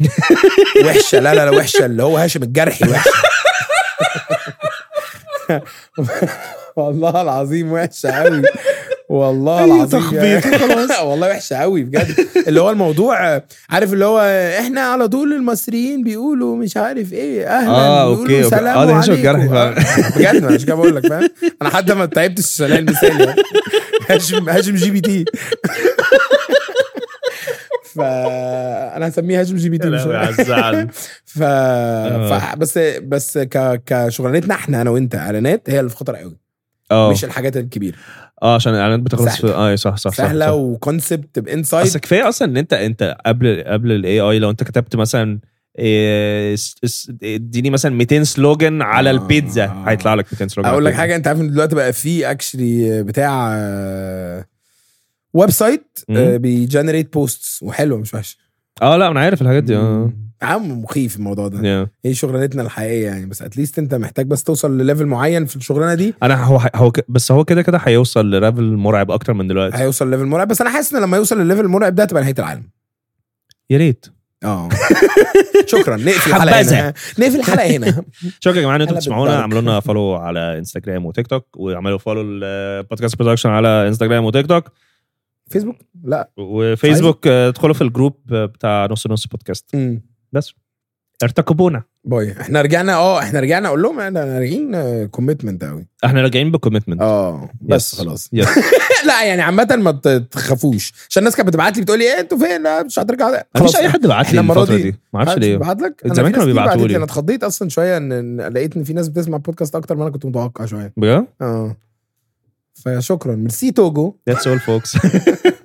Speaker 2: وحشه لا لا لا وحشه اللي هو هاشم الجرحي وحشه والله العظيم وحشه قوي والله
Speaker 1: أي
Speaker 2: العظيم
Speaker 1: تخبيط
Speaker 2: خلاص والله وحشه قوي بجد اللي هو الموضوع آه، عارف اللي هو آه، احنا على طول المصريين بيقولوا مش عارف ايه اهلا
Speaker 1: آه،
Speaker 2: بيقولوا
Speaker 1: أوكي، أوكي.
Speaker 2: سلام
Speaker 1: آه، ده هاشم
Speaker 2: عليكم.
Speaker 1: الجرحي فعلا.
Speaker 2: آه، بجد ما مش كده بقول لك فاهم انا حتى ما تعبتش الشلال المثالي يعني. هاشم هاشم جي بي تي فانا هسميه هاشم جي بي تي
Speaker 1: يا
Speaker 2: مش
Speaker 1: لهوي على الزعل
Speaker 2: ف... ف... بس بس ك... كشغلانتنا احنا انا وانت اعلانات هي اللي في خطر قوي
Speaker 1: اه
Speaker 2: مش الحاجات الكبيره
Speaker 1: اه عشان الاعلانات بتخلص في
Speaker 2: سهلة.
Speaker 1: اه صح صح صح
Speaker 2: سهله
Speaker 1: صح.
Speaker 2: وكونسبت
Speaker 1: بس
Speaker 2: بانسايد
Speaker 1: كفايه اصلا ان انت انت قبل قبل الاي اي لو انت كتبت مثلا إيه، س- س- اديني مثلا 200 سلوجن على
Speaker 2: آه.
Speaker 1: البيتزا هيطلع لك 200 سلوجن
Speaker 2: اقول لك
Speaker 1: على
Speaker 2: حاجه انت عارف ان دلوقتي بقى في اكشلي بتاع آه، ويب سايت
Speaker 1: مم.
Speaker 2: بيجنريت بوستس وحلو مش وحش
Speaker 1: البيتزا. اه لا انا عارف الحاجات دي اه
Speaker 2: عم مخيف الموضوع ده
Speaker 1: يا.
Speaker 2: هي شغلانتنا الحقيقيه يعني بس اتليست انت محتاج بس توصل لليفل معين في الشغلانه دي
Speaker 1: انا هو هو ك- بس هو كده كده هيوصل لليفل مرعب اكتر من دلوقتي
Speaker 2: هيوصل لليفل مرعب بس انا حاسس ان لما يوصل للليفل المرعب ده هتبقى نهايه العالم
Speaker 1: يا ريت
Speaker 2: اه شكرا نقفل الحلقه
Speaker 1: حبذا.
Speaker 2: هنا نقفل الحلقه هنا
Speaker 1: شكرا يا جماعه ان انتم
Speaker 2: هلا
Speaker 1: بتسمعونا
Speaker 2: بالبركة.
Speaker 1: اعملوا لنا فولو على انستجرام وتيك توك واعملوا فولو البودكاست برودكشن على انستجرام وتيك توك
Speaker 2: فيسبوك لا
Speaker 1: وفيسبوك آه، ادخلوا في الجروب آه، بتاع نص نص بودكاست
Speaker 2: امم
Speaker 1: بس ارتقبونا
Speaker 2: باي احنا رجعنا اه احنا رجعنا اقول لهم احنا راجعين كوميتمنت قوي
Speaker 1: احنا راجعين بكوميتمنت
Speaker 2: اه بس
Speaker 1: Yes.
Speaker 2: خلاص
Speaker 1: يس
Speaker 2: لا يعني عامة ما تخافوش عشان الناس كانت بتبعت لي بتقول لي ايه انتوا فين لا مش هترجعوا
Speaker 1: مفيش اي حد بعت لي
Speaker 2: إحنا المرة
Speaker 1: الفتره
Speaker 2: دي-
Speaker 1: دي ما اعرفش ليه
Speaker 2: بعت لك أنا
Speaker 1: زمان
Speaker 2: في ناس
Speaker 1: كانوا
Speaker 2: كتير بعتت
Speaker 1: بيبعتوا لي.
Speaker 2: انا اتخضيت اصلا شويه ان إن لقيت ان في ناس بتسمع بودكاست اكتر ما انا كنت متوقع شويه
Speaker 1: بجد
Speaker 2: اه فشكرا ميرسي توجو
Speaker 1: That's all folks